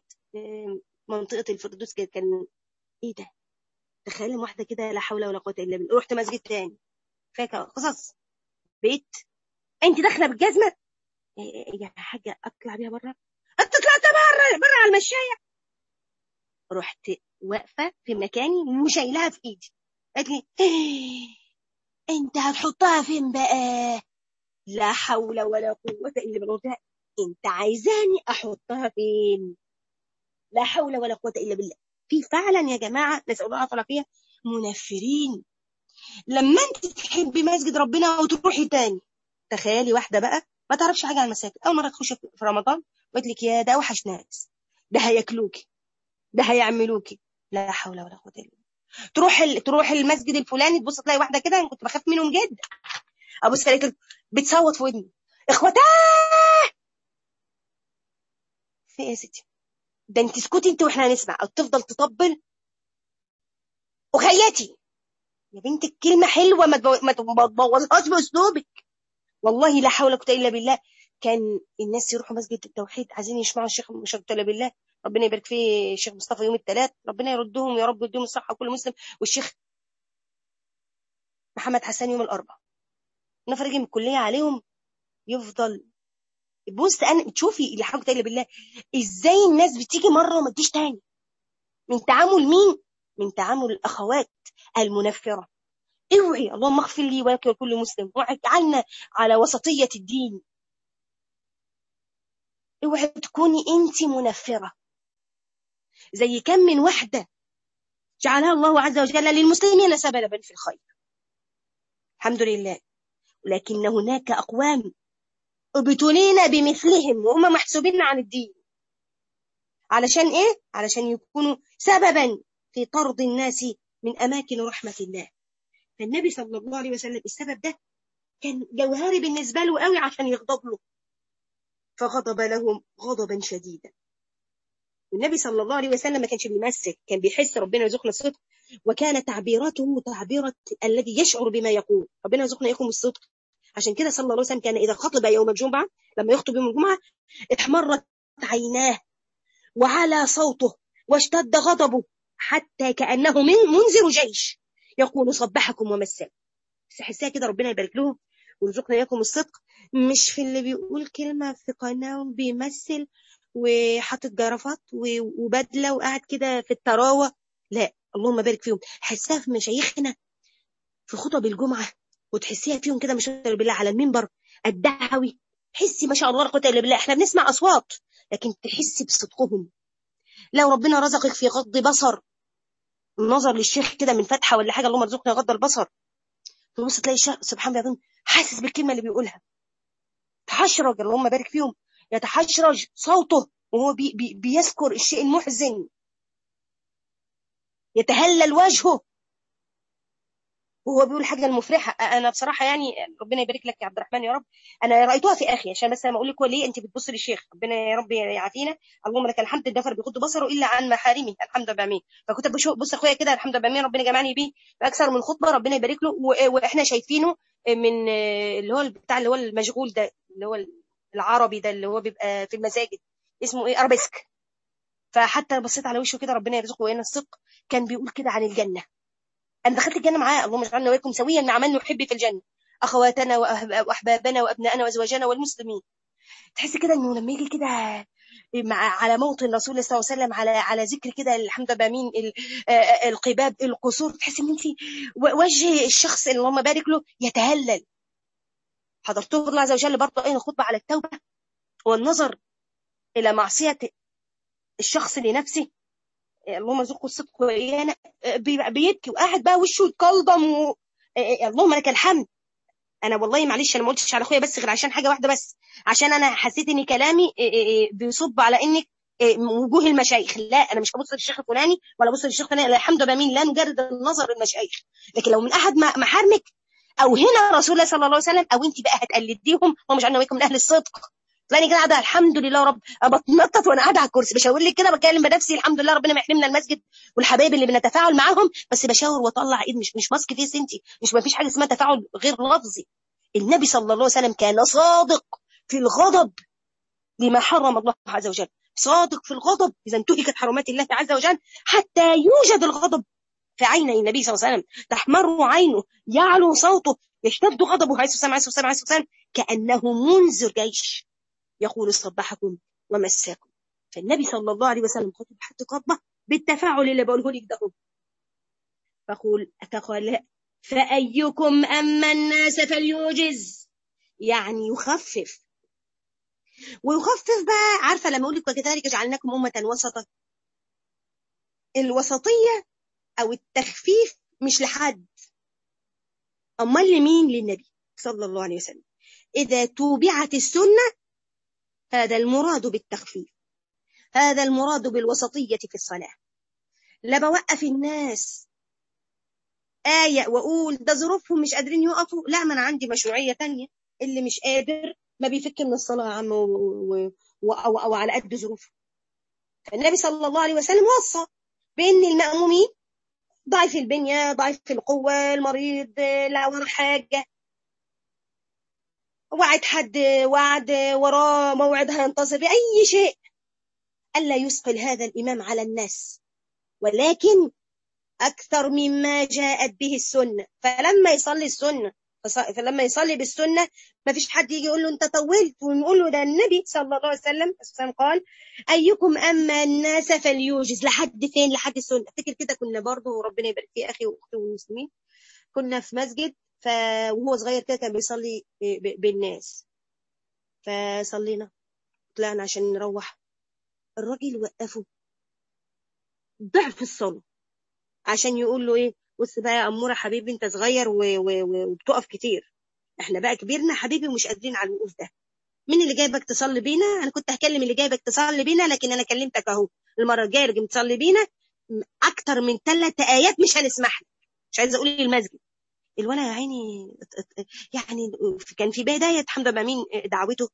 منطقه الفردوس كان ايه ده تخيلي واحده كده لا حول ولا قوه الا بالله رحت مسجد تاني فاكر قصص بيت انت داخله بالجزمه يا حاجه اطلع بيها بره انت طلعت بره بره على المشايه رحت واقفه في مكاني وشايلها في ايدي قالت لي إيه انت هتحطها فين بقى لا حول ولا قوه الا بالله انت عايزاني احطها فين لا حول ولا قوه الا بالله في فعلا يا جماعه نسال الله العافيه فيها منفرين لما انت تحبي مسجد ربنا وتروحي تاني تخيلي واحده بقى ما تعرفش حاجه عن المساجد اول مره تخش في رمضان وقلت لك يا ده اوحش ناس ده هياكلوكي ده هيعملوكي لا حول ولا قوه الا بالله تروح ال... تروح المسجد الفلاني تبص تلاقي واحده كده انا كنت بخاف منهم جدا ابص الاقي بتصوت في ودني اخواتاه في ايه يا ستي ده انت اسكتي انت واحنا هنسمع او تفضل تطبل اخياتي يا بنت الكلمه حلوه ما تبوظهاش باسلوبك والله لا حول ولا قوه الا بالله كان الناس يروحوا مسجد التوحيد عايزين يسمعوا الشيخ مش الا بالله ربنا يبارك فيه الشيخ مصطفى يوم الثلاث ربنا يردهم يا رب يديهم الصحه وكل مسلم والشيخ محمد حسان يوم الاربعاء نفرج من الكليه عليهم يفضل بص انا تشوفي اللي حاجه الا بالله ازاي الناس بتيجي مره وما تجيش تاني من تعامل مين من تعامل الاخوات المنفره اوعي اللهم اغفر لي ولك ولكل مسلم واجعلنا على وسطيه الدين اوعي تكوني انت منفره زي كم من وحده جعلها الله عز وجل للمسلمين سببا في الخير الحمد لله لكن هناك اقوام ابتلينا بمثلهم وهم محسوبين عن الدين علشان ايه علشان يكونوا سببا في طرد الناس من اماكن رحمه الله فالنبي صلى الله عليه وسلم السبب ده كان جوهري بالنسبه له قوي عشان يغضب له فغضب لهم غضبا شديدا والنبي صلى الله عليه وسلم ما كانش بيمثل كان بيحس ربنا يرزقنا الصدق وكان تعبيراته تعبيرة الذي يشعر بما يقول ربنا يرزقنا اياكم الصدق عشان كده صلى الله عليه وسلم كان اذا خطب يوم الجمعه لما يخطب يوم الجمعه احمرت عيناه وعلى صوته واشتد غضبه حتى كانه من منذر جيش يقول صبحكم ومساكم بس احسها كده ربنا يبارك لهم ويرزقنا اياكم الصدق مش في اللي بيقول كلمه في قناه وبيمثل وحاطط جرافات وبدله وقاعد كده في التراوه لا اللهم بارك فيهم حسها في مشايخنا في خطب الجمعه وتحسيها فيهم كده مش بالله على المنبر الدعوي حسي ما شاء الله لا قوه الا بالله احنا بنسمع اصوات لكن تحسي بصدقهم لو ربنا رزقك في غض بصر النظر للشيخ كده من فتحه ولا حاجه اللهم ارزقنا غض البصر تبص تلاقي الشيخ سبحان الله حاسس بالكلمه اللي بيقولها تحشرج اللهم بارك فيهم يتحشرج صوته وهو بي بي بيذكر الشيء المحزن يتهلل وجهه وهو بيقول الحاجه المفرحه انا بصراحه يعني ربنا يبارك لك يا عبد الرحمن يا رب انا رايتها في اخي عشان بس انا اقول لك ليه انت بتبص للشيخ ربنا يا رب يعافينا اللهم لك الحمد الدفر بيغض بصره الا عن محارمه الحمد لله بامين فكنت بص اخويا كده الحمد لله بامين ربنا جمعني بيه باكثر من خطبه ربنا يبارك له واحنا شايفينه من اللي هو بتاع اللي هو المشغول ده اللي هو العربي ده اللي هو بيبقى في المساجد اسمه ايه ارابيسك فحتى بصيت على وشه كده ربنا يرزقه وين الصدق كان بيقول كده عن الجنه انا دخلت الجنه معاه اللهم اجعلنا واياكم سويا مع من نحب في الجنه اخواتنا واحبابنا وابنائنا وازواجنا والمسلمين تحس كده انه لما يجي كده مع على موطن الرسول صلى الله عليه وسلم على على ذكر كده الحمد لله مين القباب القصور تحس ان انت وجه الشخص اللي اللهم بارك له يتهلل حضرته الله عز وجل برضه اين خطبه على التوبه والنظر الى معصيه الشخص لنفسه اللهم ارزقه الصدق وايانا بيبكي وقاعد بقى وشه يتقلضم و... اللهم لك الحمد انا والله معلش انا ما قلتش على اخويا بس غير عشان حاجه واحده بس عشان انا حسيت ان كلامي بيصب على انك وجوه المشايخ لا انا مش هبص للشيخ الفلاني ولا ابص للشيخ الفلاني الحمد لله مين لا نجرد النظر للمشايخ لكن لو من احد محارمك او هنا رسول الله صلى الله عليه وسلم او انت بقى هتقلديهم هم مش عارفين من اهل الصدق تلاقيني كده قاعده الحمد لله رب بتنطط وانا قاعده على الكرسي بشاور لك كده بكلم بنفسي الحمد لله ربنا ما يحرمنا المسجد والحبايب اللي بنتفاعل معاهم بس بشاور واطلع ايد مش مش ماسك فيس انت مش ما فيش حاجه اسمها تفاعل غير لفظي النبي صلى الله عليه وسلم كان صادق في الغضب لما حرم الله عز وجل صادق في الغضب اذا انتهكت حرمات الله عز وجل حتى يوجد الغضب في عيني النبي صلى الله عليه وسلم تحمر عينه يعلو صوته يشتد غضبه عليه الصلاه والسلام عليه الصلاه والسلام كانه منذر جيش يقول صبحكم ومساكم فالنبي صلى الله عليه وسلم خطب حتى خطبة بالتفاعل اللي بقوله لك ده فقول أتقال فأيكم أما الناس فليوجز يعني يخفف ويخفف بقى عارفة لما أقول لك وكذلك جعلناكم أمة وسطا الوسطية أو التخفيف مش لحد أمال لمين للنبي صلى الله عليه وسلم إذا توبعت السنة هذا المراد بالتخفيف هذا المراد بالوسطية في الصلاة لا بوقف الناس آية وأقول ده ظروفهم مش قادرين يقفوا لا ما أنا عندي مشروعية تانية اللي مش قادر ما بيفك من الصلاة يا عم و... و... و... أو... أو على قد ظروفه النبي صلى الله عليه وسلم وصى بأن المأمومين ضعيف البنية ضعيف القوة المريض لا ورا حاجة وعد حد وعد وراه موعد هينتظر بأي شيء ألا يثقل هذا الإمام على الناس ولكن أكثر مما جاءت به السنة فلما يصلي السنة فلما يصلي بالسنة ما فيش حد يجي يقول له أنت طولت ونقول له ده النبي صلى الله عليه وسلم قال أيكم أما الناس فليوجز لحد فين لحد السنة افتكر كده كنا برضه ربنا يبارك في أخي وأختي والمسلمين كنا في مسجد ف... وهو صغير كده كان بيصلي بالناس فصلينا طلعنا عشان نروح الراجل وقفه ضعف الصلاة عشان يقول له ايه بص بقى يا أمورة حبيبي انت صغير و... و... وبتقف كتير احنا بقى كبرنا حبيبي ومش قادرين على الوقوف ده مين اللي جايبك تصلي بينا انا كنت هكلم اللي جايبك تصلي بينا لكن انا كلمتك اهو المره الجايه رجعت تصلي بينا اكتر من ثلاث ايات مش هنسمح لك مش عايزه اقول المسجد الولد يا عيني يعني كان في بدايه الحمد لله مين دعوته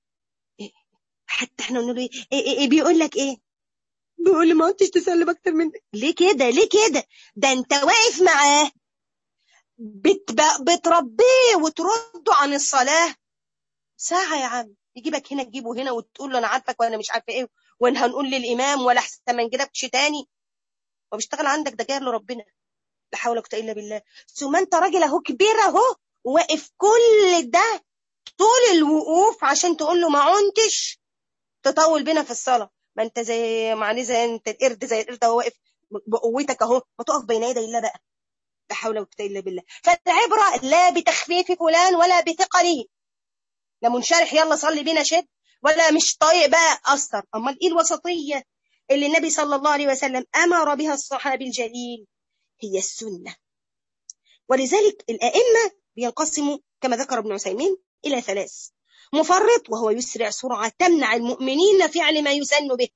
حتى احنا نقول له ايه, إيه, إيه بيقول لك ايه بيقول لي ما كنتش تسلم اكتر من ليه كده ليه كده ده انت واقف معاه بت... بتربيه وترده عن الصلاه ساعه يا عم يجيبك هنا تجيبه هنا وتقول له انا عارفك وانا مش عارفه ايه وانا هنقول للامام ولا احسن ما نجيبكش تاني وبيشتغل عندك ده جاي لربنا لا حول ولا قوه الا بالله ثم انت راجل اهو كبير اهو واقف كل ده طول الوقوف عشان تقول له ما عنتش تطول بينا في الصلاه ما انت زي معني زي انت القرد زي القرد اهو واقف بقوتك اهو ما تقف بين يدي الله بقى لا حول ولا قوه الا بالله فالعبره لا بتخفيف فلان ولا بثقله لا منشرح يلا صلي بينا شد ولا مش طايق بقى اثر امال ايه الوسطيه اللي النبي صلى الله عليه وسلم امر بها الصحابي الجليل هي السنه ولذلك الائمه بينقسموا كما ذكر ابن عثيمين الى ثلاث مفرط وهو يسرع سرعة تمنع المؤمنين فعل ما يسن به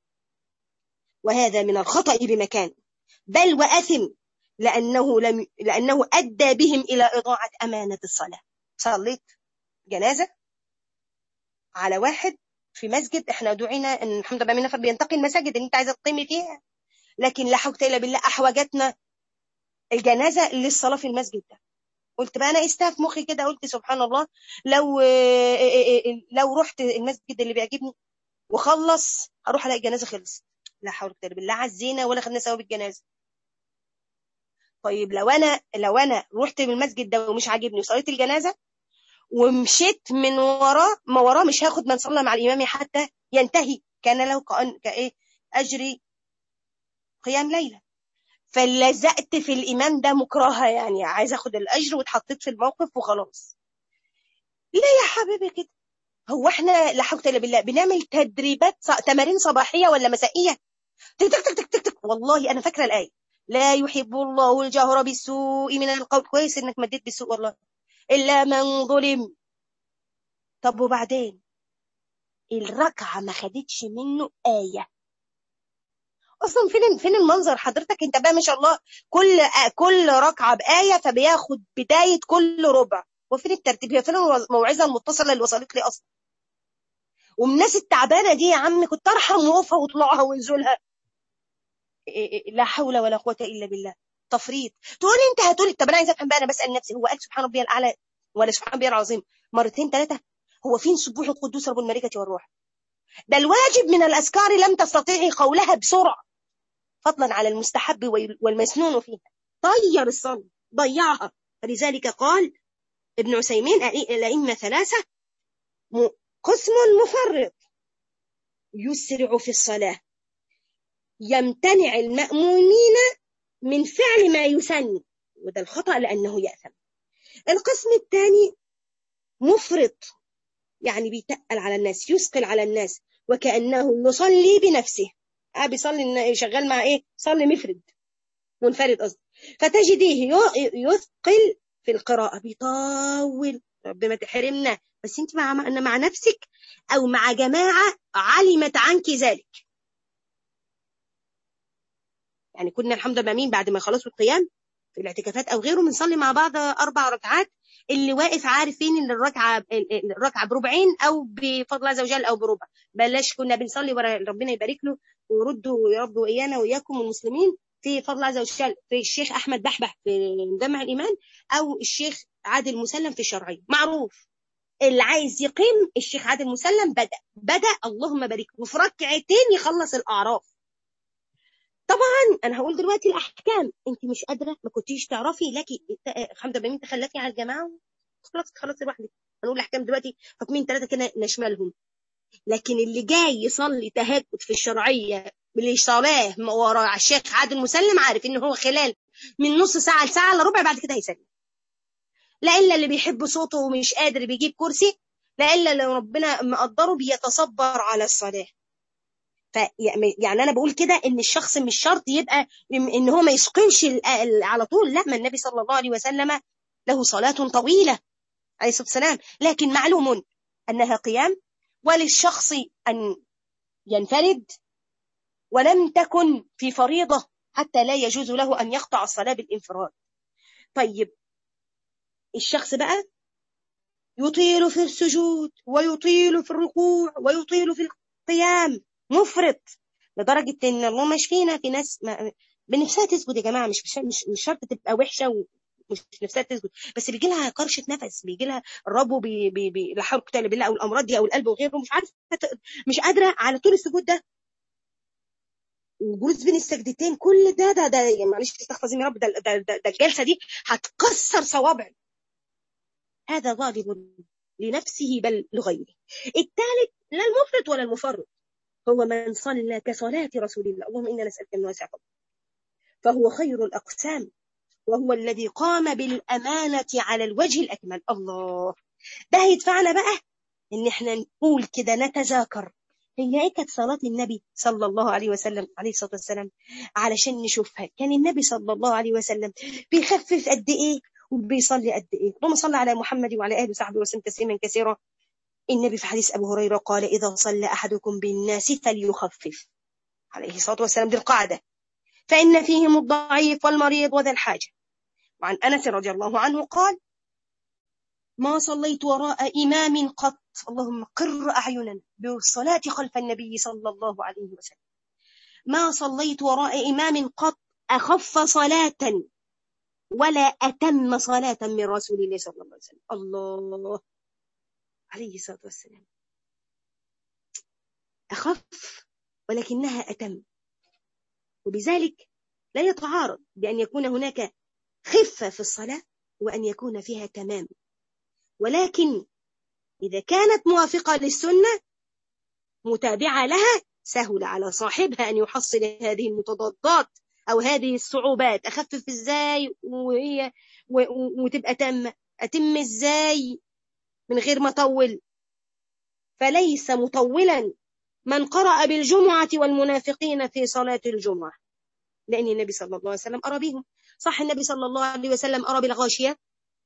وهذا من الخطأ بمكان بل وأثم لأنه, لم لأنه أدى بهم إلى إضاعة أمانة الصلاة صليت جنازة على واحد في مسجد احنا دعينا ان الحمد لله من نفر بينتقي المساجد اللي انت عايزه تقيمي فيها لكن لا حول الا بالله احوجتنا الجنازه للصلاه في المسجد ده قلت بقى انا استاف مخي كده قلت سبحان الله لو لو رحت المسجد اللي بيعجبني وخلص هروح الاقي الجنازه خلصت لا حول الا بالله عزينا ولا خدنا ثواب الجنازه طيب لو انا لو انا رحت من المسجد ده ومش عاجبني وصليت الجنازه ومشيت من وراه ما وراه مش هاخد من صلى مع الامام حتى ينتهي كان له كايه اجري قيام ليله فلزقت في الامام ده مكرهه يعني عايزه اخد الاجر واتحطيت في الموقف وخلاص ليه يا حبيبي كده هو احنا لا حول ولا بالله بنعمل تدريبات تمارين صباحيه ولا مسائيه تك تك تك تك تك والله انا فاكره الايه لا يحب الله الجهر بالسوء من القول كويس انك مديت بالسوء والله الا من ظلم طب وبعدين الركعه ما خدتش منه ايه اصلا فين فين المنظر حضرتك انت بقى ما شاء الله كل كل ركعه بايه فبياخد بدايه كل ربع وفين الترتيب هي فين الموعظه المتصله اللي وصلت لي اصلا والناس التعبانه دي يا عم كنت ارحم وقفها وطلعها وانزلها لا حول ولا قوه الا بالله تفريط تقول انت هتقول طب انا عايزه افهم بقى انا بسال نفسي هو قال سبحان ربي الاعلى ولا سبحان ربي العظيم مرتين ثلاثه هو فين سبوح القدوس رب الملائكه والروح ده الواجب من الاذكار لم تستطيعي قولها بسرعه فضلا على المستحب والمسنون فيها طير الصلاة ضيعها فلذلك قال ابن عثيمين الأئمة ثلاثة قسم مفرط يسرع في الصلاة يمتنع المأمومين من فعل ما يسن وده الخطأ لأنه يأثم القسم الثاني مفرط يعني بيتقل على الناس يثقل على الناس وكأنه يصلي بنفسه آه بيصلي شغال مع ايه صلي مفرد منفرد قصدي فتجديه يثقل في القراءة بيطول ربنا تحرمنا بس انت مع مع نفسك او مع جماعة علمت عنك ذلك يعني كنا الحمد لله مين بعد ما خلصوا القيام في الاعتكافات او غيره بنصلي مع بعض اربع ركعات اللي واقف عارفين ان الركعه الركعه بربعين او بفضل الله عز وجل او بربع بلاش كنا بنصلي ورا ربنا يبارك له ويردوا يا رب وايانا واياكم المسلمين في فضل الله عز وجل في الشيخ احمد بحبح في مجمع الايمان او الشيخ عادل مسلم في الشرعيه معروف اللي عايز يقيم الشيخ عادل مسلم بدا بدا اللهم بارك وفي ركعتين يخلص الاعراف طبعا انا هقول دلوقتي الاحكام انت مش قادره ما كنتيش تعرفي لكي الحمد لله تخلفي على الجماعه خلاص خلصي لوحدك هنقول الاحكام دلوقتي حكمين ثلاثه كده نشملهم لكن اللي جاي يصلي تهجد في الشرعيه بالصلاه ورا الشيخ عادل مسلم عارف ان هو خلال من نص ساعه لساعه الا ربع بعد كده هيسلم لا الا اللي بيحب صوته ومش قادر بيجيب كرسي لا الا اللي ربنا مقدره بيتصبر على الصلاه ف يعني انا بقول كده ان الشخص مش شرط يبقى ان هو ما يسقنش على طول لا ما النبي صلى الله عليه وسلم له صلاه طويله عليه الصلاه والسلام لكن معلوم انها قيام وللشخص ان ينفرد ولم تكن في فريضه حتى لا يجوز له ان يقطع الصلاه بالانفراد طيب الشخص بقى يطيل في السجود ويطيل في الركوع ويطيل في القيام مفرط لدرجة إن الله مش فينا في ناس ما بنفسها تسجد يا جماعة مش مش مش شرط تبقى وحشة ومش نفسها تسجد بس بيجي لها قرشة نفس بيجي لها الربو بي بي بي لا حول ولا بالله أو الأمراض دي أو القلب وغيره مش عارفة مش قادرة على طول السجود ده وجلوس بين السجدتين كل ده ده ده يعني معلش استغفر يا رب ده, ده, ده, ده الجلسة دي هتكسر صوابعي هذا ظالم لنفسه بل لغيره الثالث لا المفرط ولا المفرط هو من صلى كصلاة رسول الله اللهم إنا نسألك من واسع فهو خير الأقسام وهو الذي قام بالأمانة على الوجه الأكمل الله ده هيدفعنا بقى إن احنا نقول كده نتذاكر هي ايه كانت صلاة النبي صلى الله عليه وسلم عليه الصلاة والسلام علشان نشوفها كان النبي صلى الله عليه وسلم بيخفف قد ايه وبيصلي قد ايه اللهم صل على محمد وعلى اله وصحبه وسلم تسليما كثيرا النبي في حديث أبو هريرة قال إذا صلى أحدكم بالناس فليخفف عليه الصلاة والسلام دي القاعدة فإن فيهم الضعيف والمريض وذا الحاجة وعن أنس رضي الله عنه قال ما صليت وراء إمام قط اللهم قر أعيننا بالصلاة خلف النبي صلى الله عليه وسلم ما صليت وراء إمام قط أخف صلاة ولا أتم صلاة من رسول الله صلى الله عليه وسلم الله عليه الصلاة والسلام أخف ولكنها أتم وبذلك لا يتعارض بأن يكون هناك خفة في الصلاة وأن يكون فيها تمام ولكن إذا كانت موافقة للسنة متابعة لها سهل على صاحبها أن يحصل هذه المتضادات أو هذه الصعوبات أخفف إزاي وهي وتبقى تم أتم إزاي من غير ما أطول فليس مطولا من قرأ بالجمعة والمنافقين في صلاة الجمعة لأن النبي صلى الله عليه وسلم أرى بهم صح النبي صلى الله عليه وسلم أرى بالغاشية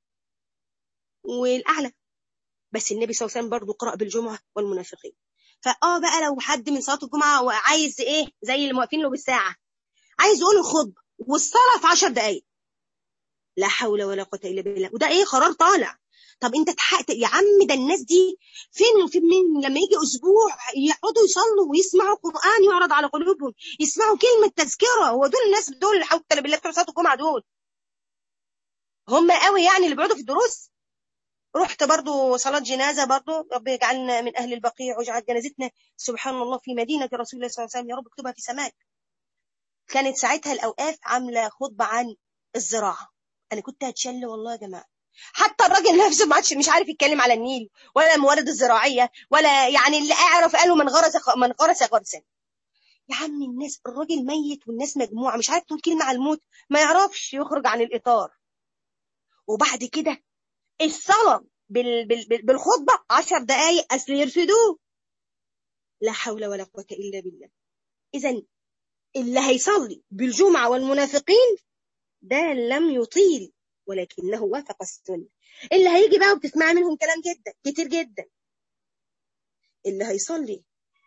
والأعلى بس النبي صلى الله عليه وسلم برضه قرأ بالجمعة والمنافقين فآه بقى لو حد من صلاة الجمعة وعايز إيه زي اللي موقفين له بالساعة عايز يقول الخطبة والصلاة في 10 دقايق لا حول ولا قوة إلا بالله وده إيه قرار طالع طب انت تحقق يا عم ده الناس دي فين في من لما يجي اسبوع يقعدوا يصلوا ويسمعوا قران يعرض على قلوبهم يسمعوا كلمه تذكره هو دول الناس دول حول بالله بتوع صلاه الجمعه دول هم قوي يعني اللي بيقعدوا في الدروس رحت برضو صلاة جنازة برضو رب يجعلنا من أهل البقيع واجعل جنازتنا سبحان الله في مدينة رسول الله صلى الله عليه وسلم يا رب اكتبها في سماك كانت ساعتها الأوقاف عاملة خطبة عن الزراعة أنا كنت هتشل والله يا جماعة حتى الراجل نفسه ما عادش مش عارف يتكلم على النيل ولا الموارد الزراعيه ولا يعني اللي اعرف قالوا من غرس من غرس غرسا يا عم الناس الراجل ميت والناس مجموعه مش عارف تقول كلمه على الموت ما يعرفش يخرج عن الاطار وبعد كده الصلاه بال بال بال بالخطبه 10 دقائق اصل يرفدوه لا حول ولا قوه الا بالله اذا اللي هيصلي بالجمعه والمنافقين ده لم يطيل ولكنه وافق السنة اللي هيجي بقى وبتسمع منهم كلام جدا كتير جدا اللي هيصلي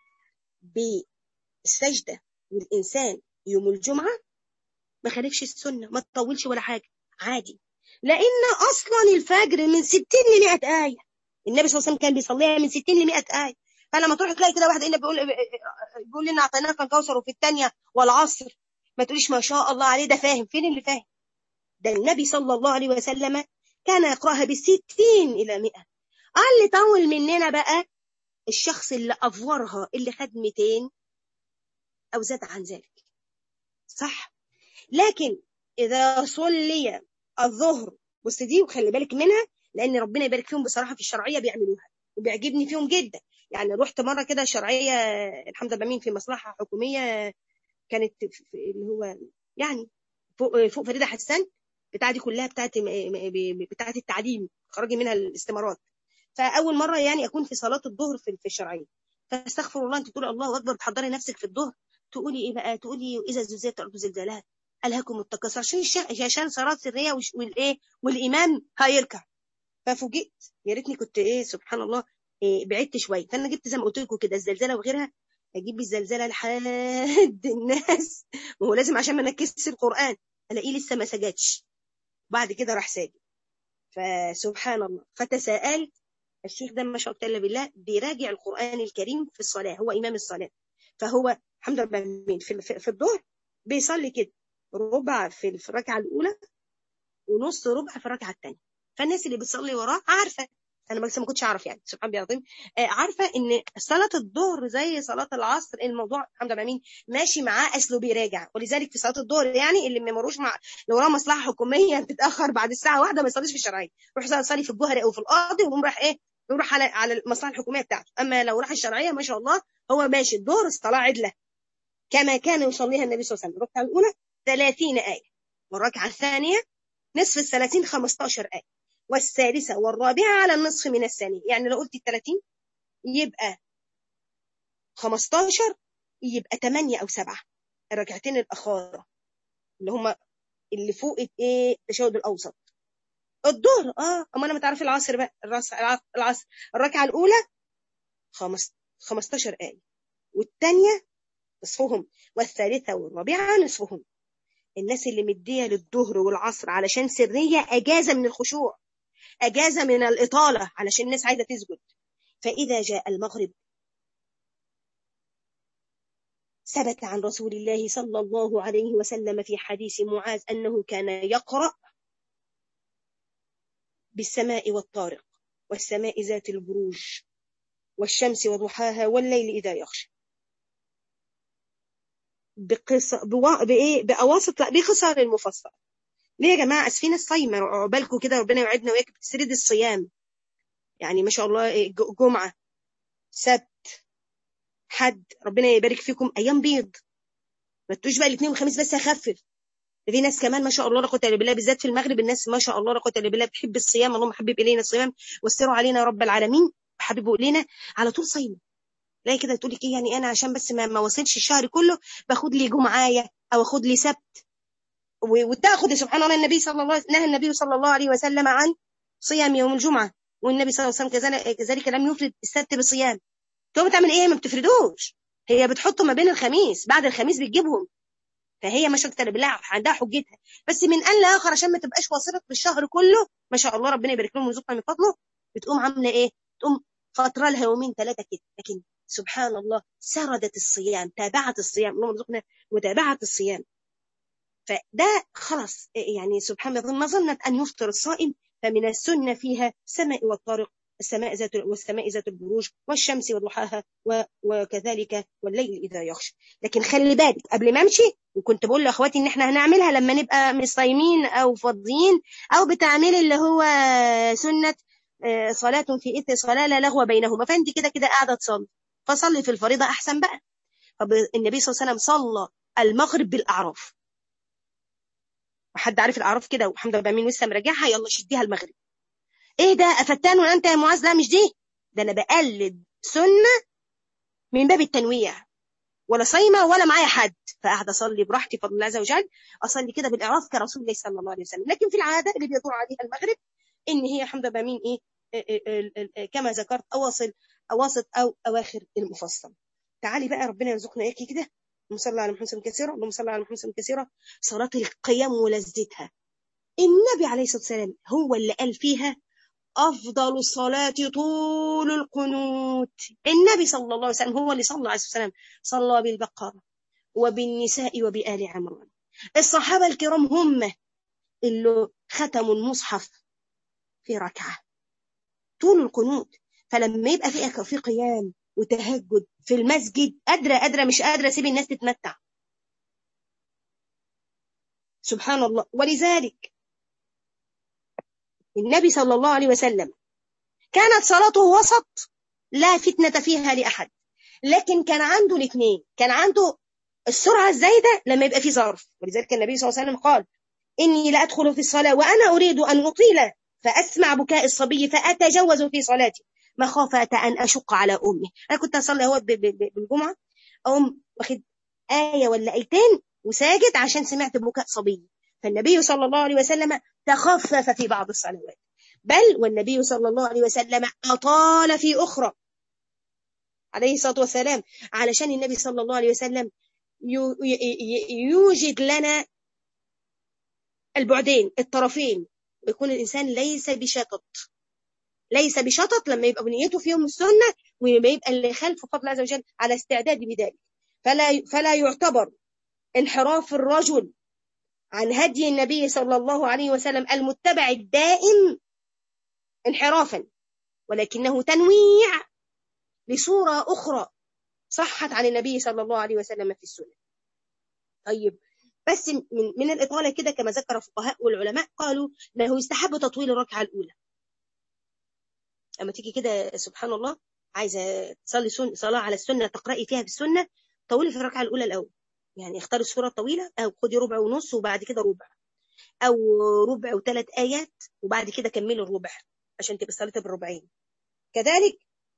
بالسجدة والإنسان يوم الجمعة ما خالفش السنة ما تطولش ولا حاجة عادي لأن أصلا الفجر من 60 ل 100 آية النبي صلى الله عليه وسلم كان بيصليها من 60 ل 100 آية فلما تروح تلاقي كده واحد بيقول بيقول لنا أعطيناك الكوثر وفي الثانية والعصر ما تقوليش ما شاء الله عليه ده فاهم فين اللي فاهم ده النبي صلى الله عليه وسلم كان يقرأها بالستين إلى مئة قال اللي طول مننا بقى الشخص اللي أفورها اللي خد 200 أو زاد عن ذلك صح لكن إذا صلي الظهر بص دي وخلي بالك منها لأن ربنا يبارك فيهم بصراحة في الشرعية بيعملوها وبيعجبني فيهم جدا يعني رحت مرة كده شرعية الحمد لله مين في مصلحة حكومية كانت اللي هو يعني فوق, فوق فريدة حسان بتاعتي كلها بتاعت بتاعت التعليم خرجي منها الاستمارات فاول مره يعني اكون في صلاه الظهر في في الشرعيه فاستغفر الله انت تقولي الله اكبر تحضري نفسك في الظهر تقولي ايه بقى تقولي اذا زلزلت الارض زلزالها الهاكم التكاثر عشان عشان صلاه سريه والايه والامام هيركع ففوجئت يا ريتني كنت ايه سبحان الله إيه بعدت شويه فانا جبت زي ما قلت لكم كده الزلزله وغيرها اجيب الزلزله لحد الناس ما هو لازم عشان ما نكسش القران الاقيه لسه ما سجدش بعد كده راح ساجد فسبحان الله فتساءلت الشيخ ده ما شاء الله بالله بيراجع القرآن الكريم في الصلاة هو إمام الصلاة فهو الحمد لله في, في, في الظهر بيصلي كده ربع في الركعة الأولى ونص ربع في الركعة الثانية فالناس اللي بتصلي وراه عارفة انا بس ما كنتش اعرف يعني سبحان الله العظيم آه عارفه ان صلاه الظهر زي صلاه العصر الموضوع الحمد لله مين ماشي معاه اصله بيراجع ولذلك في صلاه الظهر يعني اللي ما مروش مع لو وراه مصلحه حكوميه بتتاخر بعد الساعه واحدة ما يصليش في الشرعيه يروح يصلي في الجوهري او في القاضي ويقوم راح ايه يروح على على المصلحه الحكوميه بتاعته اما لو راح الشرعيه ما شاء الله هو ماشي الظهر الصلاه عدله كما كان يصليها النبي صلى الله عليه وسلم الركعه الاولى 30 ايه والركعه الثانيه نصف ال 30 15 ايه والثالثة والرابعة على النصف من الثانية يعني لو قلت الثلاثين يبقى 15 يبقى 8 أو 7 الركعتين الأخارة اللي هم اللي فوق ايه التشهد الأوسط الظهر اه أما أنا ما تعرفي العصر بقى العصر العصر الركعة الأولى 15 آية والثانية نصفهم والثالثة والرابعة نصفهم الناس اللي مدية للظهر والعصر علشان سرية أجازة من الخشوع أجازة من الإطالة علشان الناس عايزة تسجد فإذا جاء المغرب ثبت عن رسول الله صلى الله عليه وسلم في حديث معاذ أنه كان يقرأ بالسماء والطارق والسماء ذات البروج والشمس وضحاها والليل إذا يغشى بقص... بوا... بإيه؟ بأواسط لا بخصال المفصل ليه يا جماعة أسفين الصيمة عقبالكم كده ربنا يوعدنا وياك بتسريد الصيام يعني ما شاء الله جمعة سبت حد ربنا يبارك فيكم أيام بيض ما تقولش بقى الاثنين والخميس بس هخفف في ناس كمان ما شاء الله لا قوه الا بالله بالذات في المغرب الناس ما شاء الله لا قوه الا بالله بتحب الصيام اللهم حبب الينا الصيام واستروا علينا يا رب العالمين حببوا الينا على طول صيام لا كده تقول لك ايه يعني انا عشان بس ما, ما وصلش الشهر كله باخد لي جمعايه او اخد لي سبت وتاخد سبحان الله النبي صلى الله نهى النبي صلى الله عليه وسلم عن صيام يوم الجمعه والنبي صلى الله عليه وسلم كذلك لم يفرد السبت بصيام تقوم تعمل ايه ما بتفردوش هي بتحطه ما بين الخميس بعد الخميس بتجيبهم فهي ما شاء الله بالله عندها حجتها بس من ان لاخر عشان ما تبقاش واصله بالشهر كله ما شاء الله ربنا يبارك لهم ويرزقنا من فضله بتقوم عامله ايه تقوم فتره لها يومين ثلاثه كده لكن سبحان الله سردت الصيام تابعت الصيام اللهم ارزقنا متابعه الصيام فده خلاص يعني سبحان الله ما ظنت ان يفطر الصائم فمن السنه فيها سماء والطارق السماء ذات والسماء ذات البروج والشمس وضحاها وكذلك والليل اذا يغشى لكن خلي بالك قبل ما امشي وكنت بقول لاخواتي ان احنا هنعملها لما نبقى مش صايمين او فاضيين او بتعمل اللي هو سنه صلاه في اثر صلاه لا لغو بينهما فانت كده كده قاعده تصلي فصلي في الفريضه احسن بقى طب النبي صلى الله عليه وسلم صلى المغرب بالاعراف وحد عارف الاعراف كده وحمد لله مين لسه مراجعها يلا شديها المغرب ايه ده افتان وانت يا معاذ لا مش دي ده انا بقلد سنه من باب التنويع ولا صايمه ولا معايا حد فقاعد اصلي براحتي فضل الله عز وجل اصلي كده بالاعراف كرسول الله صلى الله عليه وسلم لكن في العاده اللي بيدور عليها المغرب ان هي حمد لله مين ايه كما ذكرت اواصل اواسط او اواخر المفصل تعالي بقى ربنا يرزقنا اياكي كده اللهم صل على محمد كثيرا اللهم صل على محمد كثيرا صلاه القيام ولذتها النبي عليه الصلاه والسلام هو اللي قال فيها أفضل الصلاة طول القنوت النبي صلى الله عليه وسلم هو اللي صلى عليه وسلم صلى بالبقرة وبالنساء وبآل عمران الصحابة الكرام هم اللي ختموا المصحف في ركعة طول القنوت فلما يبقى في في قيام وتهجد في المسجد قادرة قادرة مش قادرة سيب الناس تتمتع سبحان الله ولذلك النبي صلى الله عليه وسلم كانت صلاته وسط لا فتنة فيها لأحد لكن كان عنده الاثنين كان عنده السرعة الزايدة لما يبقى في ظرف ولذلك النبي صلى الله عليه وسلم قال إني لا أدخل في الصلاة وأنا أريد أن أطيل فأسمع بكاء الصبي فأتجوز في صلاتي مخافة أن أشق على أمي أنا كنت أصلي هو بالجمعة أقوم واخد آية ولا آيتين وساجد عشان سمعت بكاء صبي فالنبي صلى الله عليه وسلم تخفف في بعض الصلوات بل والنبي صلى الله عليه وسلم أطال في أخرى عليه الصلاة والسلام علشان النبي صلى الله عليه وسلم يوجد لنا البعدين الطرفين ويكون الإنسان ليس بشطط ليس بشطط لما يبقى بنيته في يوم السنة ويبقى يبقى اللي خلفه فضل عز وجل على استعداد بذلك فلا فلا يعتبر انحراف الرجل عن هدي النبي صلى الله عليه وسلم المتبع الدائم انحرافا ولكنه تنويع لصورة أخرى صحت عن النبي صلى الله عليه وسلم في السنة طيب بس من, من الإطالة كده كما ذكر الفقهاء والعلماء قالوا أنه يستحب تطويل الركعة الأولى أما تيجي كده سبحان الله عايزة تصلي صلاة على السنة تقرأي فيها في السنة طولي في الركعة الأولى الأول يعني اختاري السورة الطويلة أو خدي ربع ونص وبعد كده ربع أو ربع وثلاث آيات وبعد كده كملي الربع عشان تبقى صليتها بالربعين كذلك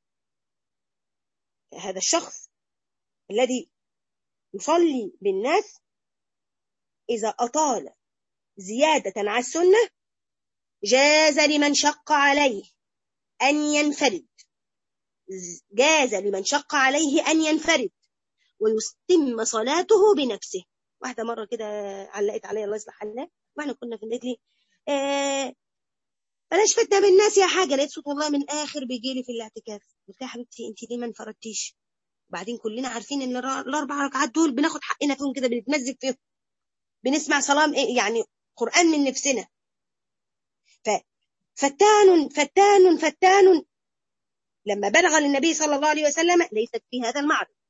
هذا الشخص الذي يصلي بالناس إذا أطال زيادة على السنة جاز لمن شق عليه أن ينفرد جاز لمن شق عليه أن ينفرد ويتم صلاته بنفسه واحدة مرة كده علقت عليا الله يصلح حالها واحنا كنا في البيت لي آه بلاش فتنة بالناس يا حاجة لقيت صوت والله من الآخر بيجي لي في الاعتكاف قلت لها يا حبيبتي أنت ليه ما انفردتيش وبعدين كلنا عارفين ان الاربع ركعات دول بناخد حقنا فيهم كده بنتمزج فيهم بنسمع صلاه يعني قران من نفسنا ف فتان فتان فتان لما بلغ للنبي صلى الله عليه وسلم ليست في هذا المعرض